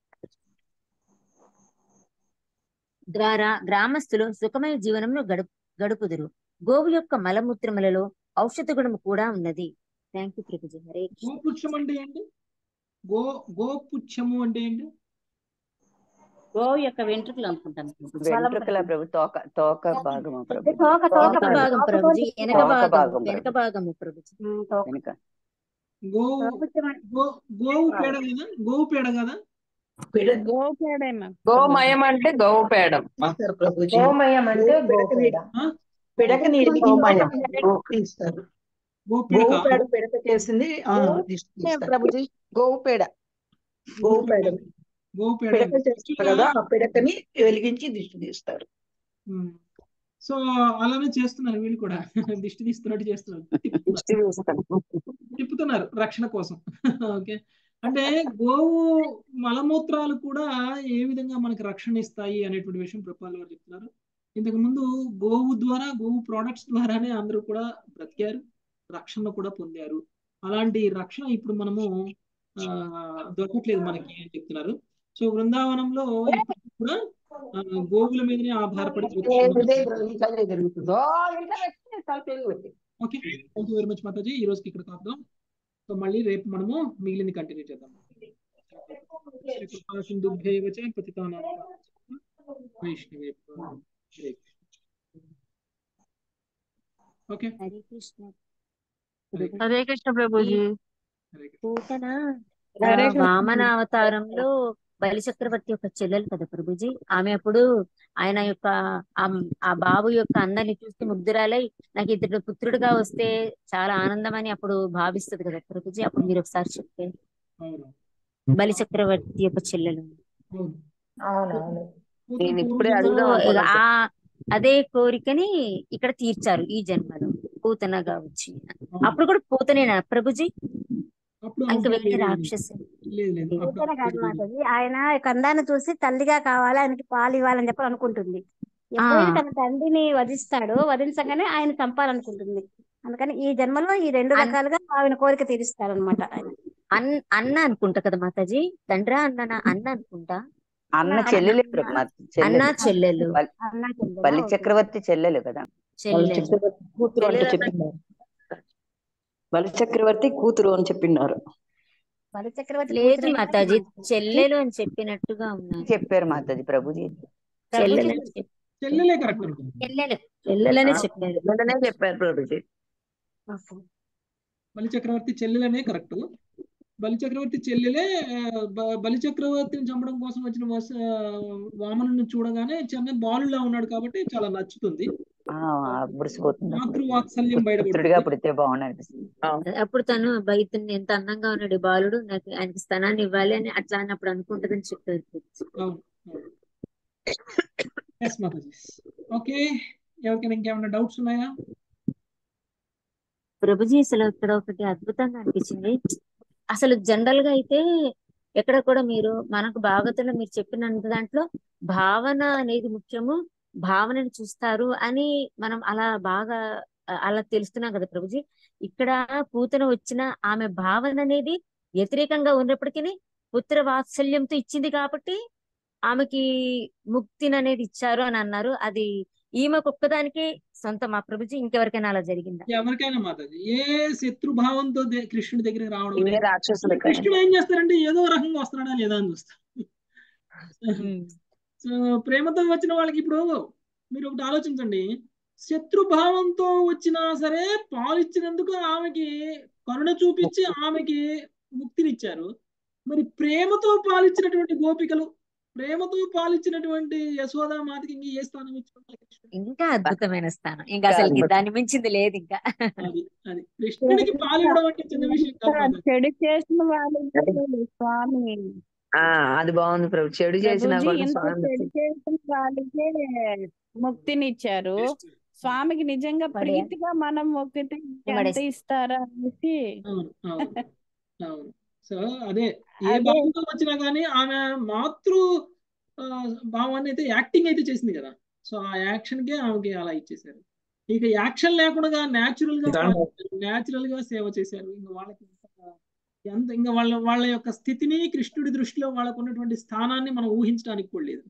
ద్వారా గ్రామస్తులు సుఖమైన జీవనమును గడుపు గడుపుదురు గోవు యొక్క మలమూత్రములలో ఔషధ గుణము కూడా ఉన్నది థ్యాంక్ యూ ప్రభుజీ హరే కృష్ణ. గోపుచ్చం అంటే ఏంటి గో గోపుచ్చము అంటే ఏంటి గోవు యొక్క వెంట్రుకలు అనుకుంటాను వెంట్రుకల ప్రభు తోక తోక భాగము ప్రభు తోక తోక వెనక భాగం ప్రభుజీ వెనక తోక భాగం భాగం వెనక ప్రభు భాగము ప్రభుజీ వెనుక గోవు గో గోవు పేడ కదా గోవు పేడ కదా గోపేడేమో గోమయం అంటే గోవు పేడం గోమయం అంటే గోపేడ. పిడక నీరు గోమయం. తీస్తారు గోపిడక గోవు పేడ పిడక చేసింది ఆ, దిష్టి తీస్తారు. ప్రభుజీ గోపేడ గోవు పేడ గోవు పేడ పిడక చేస్తారు కదా ఆ పిడకని వెలిగించి దిష్టి తీస్తారు ఉమ్. సో అలానే చేస్తున్నారు వీళ్ళు కూడా దిష్టి తీస్తున్నట్టు చేస్తున్నారు దిష్టి తీస్తారు. తిప్పుతున్నారు రక్షణ కోసం ఓకే అంటే గోవు మలమూత్రాలు కూడా ఏ విధంగా మనకి రక్షణ ఇస్తాయి అనేటువంటి విషయం ప్రపాల్ గారు చెప్తున్నారు ఇంతకు ముందు గోవు ద్వారా గోవు ప్రోడక్ట్స్ ద్వారానే అందరూ కూడా బ్రతికారు రక్షణ కూడా పొందారు అలాంటి రక్షణ ఇప్పుడు మనము ఆ దొరకట్లేదు మనకి అని చెప్తున్నారు సో బృందావనంలో ఇప్పుడు కూడా ఆ, గోవుల మీదనే ఆధారపడి బ్రతుకుతున్నారు. జరుగుతుందో ఇంట్లో పెట్టి తలపేరు పెట్టి okay thank you very much మాతాజీ ఈ రోజుకి ఇక్కడ కాపుదాం సో మళ్ళీ రేపు మనము మిగిలింది కంటిన్యూ చేద్దాం శ్రీ కృపా సింధుభ్యేవ చ పతితానాం వైష్ణవేభ్యో హరే కృష్ణ. ఓకే హరే కృష్ణ హరే కృష్ణ. హరే కృష్ణ ప్రభుజీ హరే కృష్ణ. పూతన హరే కృష్ణ. వామన అవతారంలో బలి చక్రవర్తి యొక్క చెల్లెలు కదా ప్రభుజీ ఆమె అప్పుడు ఆయన యొక్క ఆ- ఆ బాబు యొక్క అందాన్ని చూసి ముగ్ధురాలై నాకు ఇద్దరు పుత్రుడుగా వస్తే చాలా ఆనందం అని అప్పుడు భావిస్తుంది కదా ప్రభుజీ అప్పుడు మీరు ఒకసారి చెప్తే అవును బలి చక్రవర్తి యొక్క చెల్లెలు అవును అవునవును నేను ఇప్పుడే పూర్వం అడుగుదాం సో ఇక అనుకున్నా ఆ అదే కోరికని ఇక్కడ తీర్చారు ఈ జన్మలో పూతనగా వచ్చి అవును. అప్పుడు కూడా పూతనేనా ప్రభుజీ అప్పుడు ఇంక అవసరం వేరే లేదు రాక్షసు లేదు లేదు అప్పుడు పూతన కాదు లేదు. మాటది ఆయన కందాన్ని చూసి తల్లిగా కావాలి ఆయనకి పాలు ఇవ్వాలని చెప్పి అనుకుంటుంది ఆ ఎప్పుడైతే తన తండ్రిని వధిస్తాడో వధించగానే ఆయన చంపాలనుకుంటుంది అందుకని ఈ జన్మలో ఈ రెండు అన్- రకాలుగా ఆవిడ కోరిక తీరుస్తారనమాట ఆయన అన్ అన్న అనుకుంటా కదా మాతాజీ తండ్రా అన్న అన్న అనుకుంటా అన్న అన్న చెల్లెలు ప్రభు మా అన్న చెల్లెలు చెల్లెలు బలి- అన్నా చెల్లెలా బలి ఓకే చక్రవర్తి చెల్లెలు కదా వాళ్ళ చెల్లెలు చక్రవర్తి కూతురు అంటే చెల్లెలు చెప్పినారు బలి చక్రవర్తి కూతురు అని చెప్పినారు బలి చక్రవర్తి లేదు కూతురు మాతాజీ చెల్లెలు అని చెప్పినట్టుగా ఉన్నారు చెప్పారు మాతాజీ ప్రభుజీ చెల్లెలు ప్రభుజీ అని చెప్పి చెల్లెలే కరెక్ట్ అనుకుంటా చెల్లెలు చెల్లెలనే చెప్పారు వెంటనే చెప్పారు ప్రభుజీ ఓకే బలి చక్రవర్తి చెల్లెలనే కరెక్ట్ బలి చక్రవర్తి చెల్లెలే ఆ, బ- బలి చక్రవర్తిని చంపడం కోసం వచ్చిన వస వామనుని చూడగానే చిన్న బాలులా ఉన్నాడు కాబట్టి చాలా నచ్చుతుంది ఆ మురిసిపోతుంది అప్పుడు మాతృవాత్సల్యం పుత్రుడిగా బయటపడుతుంది పుడితే బాగుండు అనిపిస్తుంది అప్పుడు తను బయట ఎంత అందంగా ఉన్నాడు ఈ బాలుడు నాకు ఆయనకి స్థానాన్ని ఇవ్వాలి అని అట్లా అన్నప్పుడు అనుకుంటదని చెప్పారు అవును ఎస్ మాతాజీ ఓకే ఎవరికైనా ఇంకేమైనా డౌట్స్ ఉన్నాయా ప్రభుజీ అసలు ఇక్కడ ఒకటి అద్భుతంగా అనిపించింది అసలు జనరల్ గా అయితే ఎక్కడ కూడా మీరు మనకు భాగవతంలో మీరు చెప్పినంత దాంట్లో భావన అనేది ముఖ్యము భావనని చూస్తారు అని మనం అలా బాగా ఆ, అలా తెలుస్తున్నాం కదా ప్రభుజీ ఇక్కడ పూతన వచ్చిన ఆమె భావన అనేది వ్యతిరేకంగా ఉన్నప్పటికీ పుత్ర వాత్సల్యంతో ఇచ్చింది కాబట్టి ఆమెకి ముక్తిని అనేది ఇచ్చారు అని అన్నారు అది ఈమెకు ఒక్కదానికి సొంత మా ప్రభుజీ ఇంకెవరికైనా అలా జరిగిందా ఎవరికైనా మాతాజీ ఏ శత్రుభావంతో దే- కృష్ణుడి దగ్గరికి రావడం ఇవే అనేది రాక్షసులు కృష్ణుడు ఏం చేస్తారంటే ఏదో రకంగా వస్తున్నాడా లేదా అని చూస్తారు సో ప్రేమతో వచ్చిన వాళ్ళకి ఇప్పుడు మీరు ఒకటి ఆలోచించండి శత్రుభావంతో వచ్చినా సరే పాలు ఇచ్చినందుకు ఆమెకి కరుణ చూపించి ఆమెకి ముక్తినిచ్చారు మరి ప్రేమతో పాలిచ్చినటువంటి గోపికలు ప్రేమతో పాలిచ్చినటువంటి యశోదా మాతకి ఇంక ఏ స్థానం ఇచ్చారు ఇంకా అద్భుతమైన స్థానం ఇంకా అసలు దాన్ని మించింది లేదు ఇంకా అది అది కృష్ణుడికి పాలు ఇవ్వడం అంటే చిన్న విషయం కాదు మాతాజీ. చెడు చేసిన వాళ్ళు స్వామి ఆ అది బాగుంది ప్రభు చెడు చేసినా ప్రభుజీ కూడా ఇంత స్వామి చెడు చేసిన వాళ్ళకే ముక్తినిచ్చారు స్వామికి నిజంగా మరి ప్రీతిగా మనం మొక్కితే ఎంత పడేసి ఇస్తారా అనేసి అవును అవును అవును సో అదే ఏ అదే భావంతో వచ్చినా కానీ ఆమె మాతృ ఆ, భావాన్ని అయితే యాక్టింగ్ అయితే చేసింది కదా సో ఆ యాక్షన్ కే ఆమెకి అలా ఇచ్చేసారు ఇక యాక్షన్ లేకుండా న్యాచురల్ గా న్యాచురల్ గా సేవ చేశారు ఇంకా వాళ్ళకి ఎంత- ఎంత ఇంకా వాళ్ళ వాళ్ళ యొక్క స్థితిని కృష్ణుడి దృష్టిలో వాళ్ళకు ఉన్నటువంటి స్థానాన్ని మనం ఊహించడానికి కూడా లేదు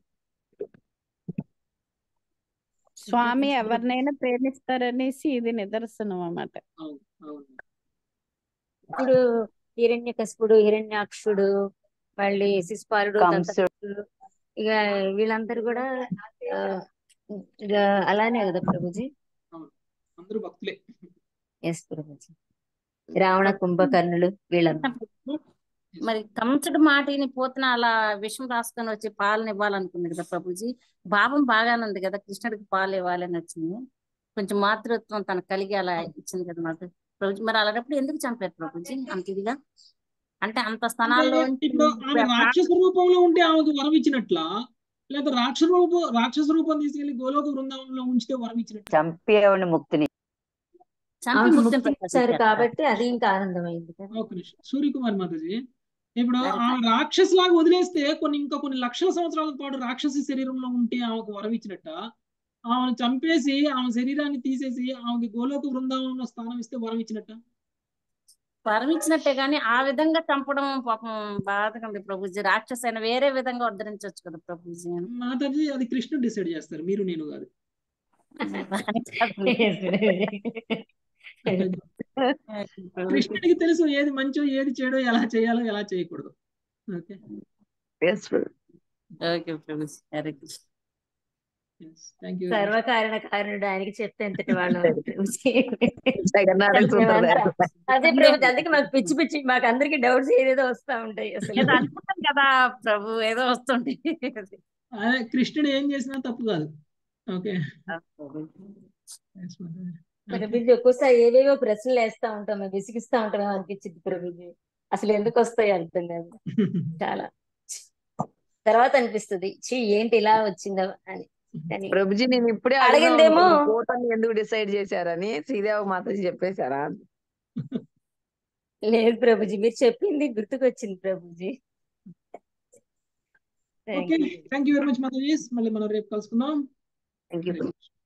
స్వామి ఎవరినైనా ప్రేమిస్తారనేసి ఇది నిదర్శనం అన్నమాట అవును అవును ఇప్పుడు హిరణ్యకశిపుడు హిరణ్యాక్షుడు మళ్ళీ శిశుపాలుడు కంసుడు. దంతకంసుడు ఇక వీళ్ళందరూ కూడా ఆ, ఇక అలానే కదా ప్రభుజీ అవును అందరూ భక్తులే ఎస్ ప్రభుజీ రావణ కుంభకర్ణులు వీళ్ళంతా మరి కంసుడు మాటిని పోతున్న అలా విషం రాసుకొని వచ్చి పాలను ఇవ్వాలనుకుంది కదా ప్రభుజీ భావం బాగానే ఉంది కదా కృష్ణుడికి పాలు ఇవ్వాలని వచ్చింది కొంచెం మాతృత్వం తనకు కలిగి అలా ఇచ్చింది కదా మాకు ప్రభుజీ మరి అలాంటప్పుడు ఎందుకు చంపారు ప్రభుజీ అంత ఇదిగా అంటే అంత అంటే స్థానాల్లో ఇప్పుడు ఆమె రాక్షస రూపంలో ఉంటే ఆమెకు వరం ఇచ్చినట్లా లేదా రాక్షస రూపం రాక్షస రూపం తీసుకెళ్లి గోలోక బృందావనంలో ఉంచితే వరం ఇచ్చినట్లా చంపేవాడిని ముక్తిని చంపి ఆమెకు ముక్తిని ముక్తి ఇచ్చారు ప్రసాదించారు కాబట్టి అది ఇంకా ఆనందమైంది కదా ఒక నిమిషం సూర్యకుమార్ మాతాజీ ఇప్పుడు ఆమె రాక్షస్ లాగా వదిలేస్తే కొన్ని ఇంకా కొన్ని లక్షల సంవత్సరాల పాటు రాక్షసి శరీరంలో ఉంటే ఆమెకు వరం ఇచ్చినట్ట ఆమెను చంపేసి ఆమె శరీరాన్ని తీసేసి ఆమెకి గోలోక బృందావనంలో స్థానం ఇస్తే వరం ఇచ్చినట్ట వరం ఇచ్చినట్టే గాని ఆ విధంగా చంపడం పాపం బాధగా ఉంది ప్రభుజీ రాక్షస అయిన వేరే విధంగా ఉద్ధరించవచ్చు కదా ప్రభుజీ మాతాజీ అది కృష్ణుడు డిసైడ్ చేస్తారు మీరు నేను కాదు కృష్ణుడికి తెలుసు ఏది మంచో ఏది చెడో ఎలా చేయాలో ఎలా చేయకూడదు ఓకే ఓకే ప్రభుజీ హరే కృష్ణ థ్యాంక్ యూ సర్వకారణ కారణుడు ఆయనకి చెప్తే ఎంతటి వాళ్ళు జగన్నాథ సూత్రధారి. అదే ప్రభుజీ అందుకే మాకు పిచ్చి పిచ్చి మాకు అందరికి డౌట్స్ ఏదేదో వస్తా ఉంటాయి అసలు ఏదో అనుకుంటాం కదా ప్రభు ఏదో వస్తుంది అదే కృష్ణుడు ఏం చేసినా తప్పు కాదు ఓకే ప్రభుజీ ఒక్కోసారి ఏవేవో ప్రశ్నలు వేస్తా ఉంటాం మేము విసిగిస్తా ఉంటాం అనిపించింది ప్రభుజీ అసలు ఎందుకు వస్తాయి అర్థం కాదు చాలా తర్వాత అనిపిస్తుంది చీ ఏంటి ఇలా వచ్చిందో అని కానీ ప్రభుజీ నేను ఇప్పుడే అడిగిందేమో కోటని ఎందుకు డిసైడ్ చేశారని శ్రీదేవ మాతాజీ చెప్పేశారా లేదు ప్రభుజీ మీరు చెప్పింది గుర్తుకొచ్చింది ప్రభుజీ thank okay you thank you very much మాతాజీ మళ్ళీ మనం రేపు కలుసుకుందాం థ్యాంక్ యూ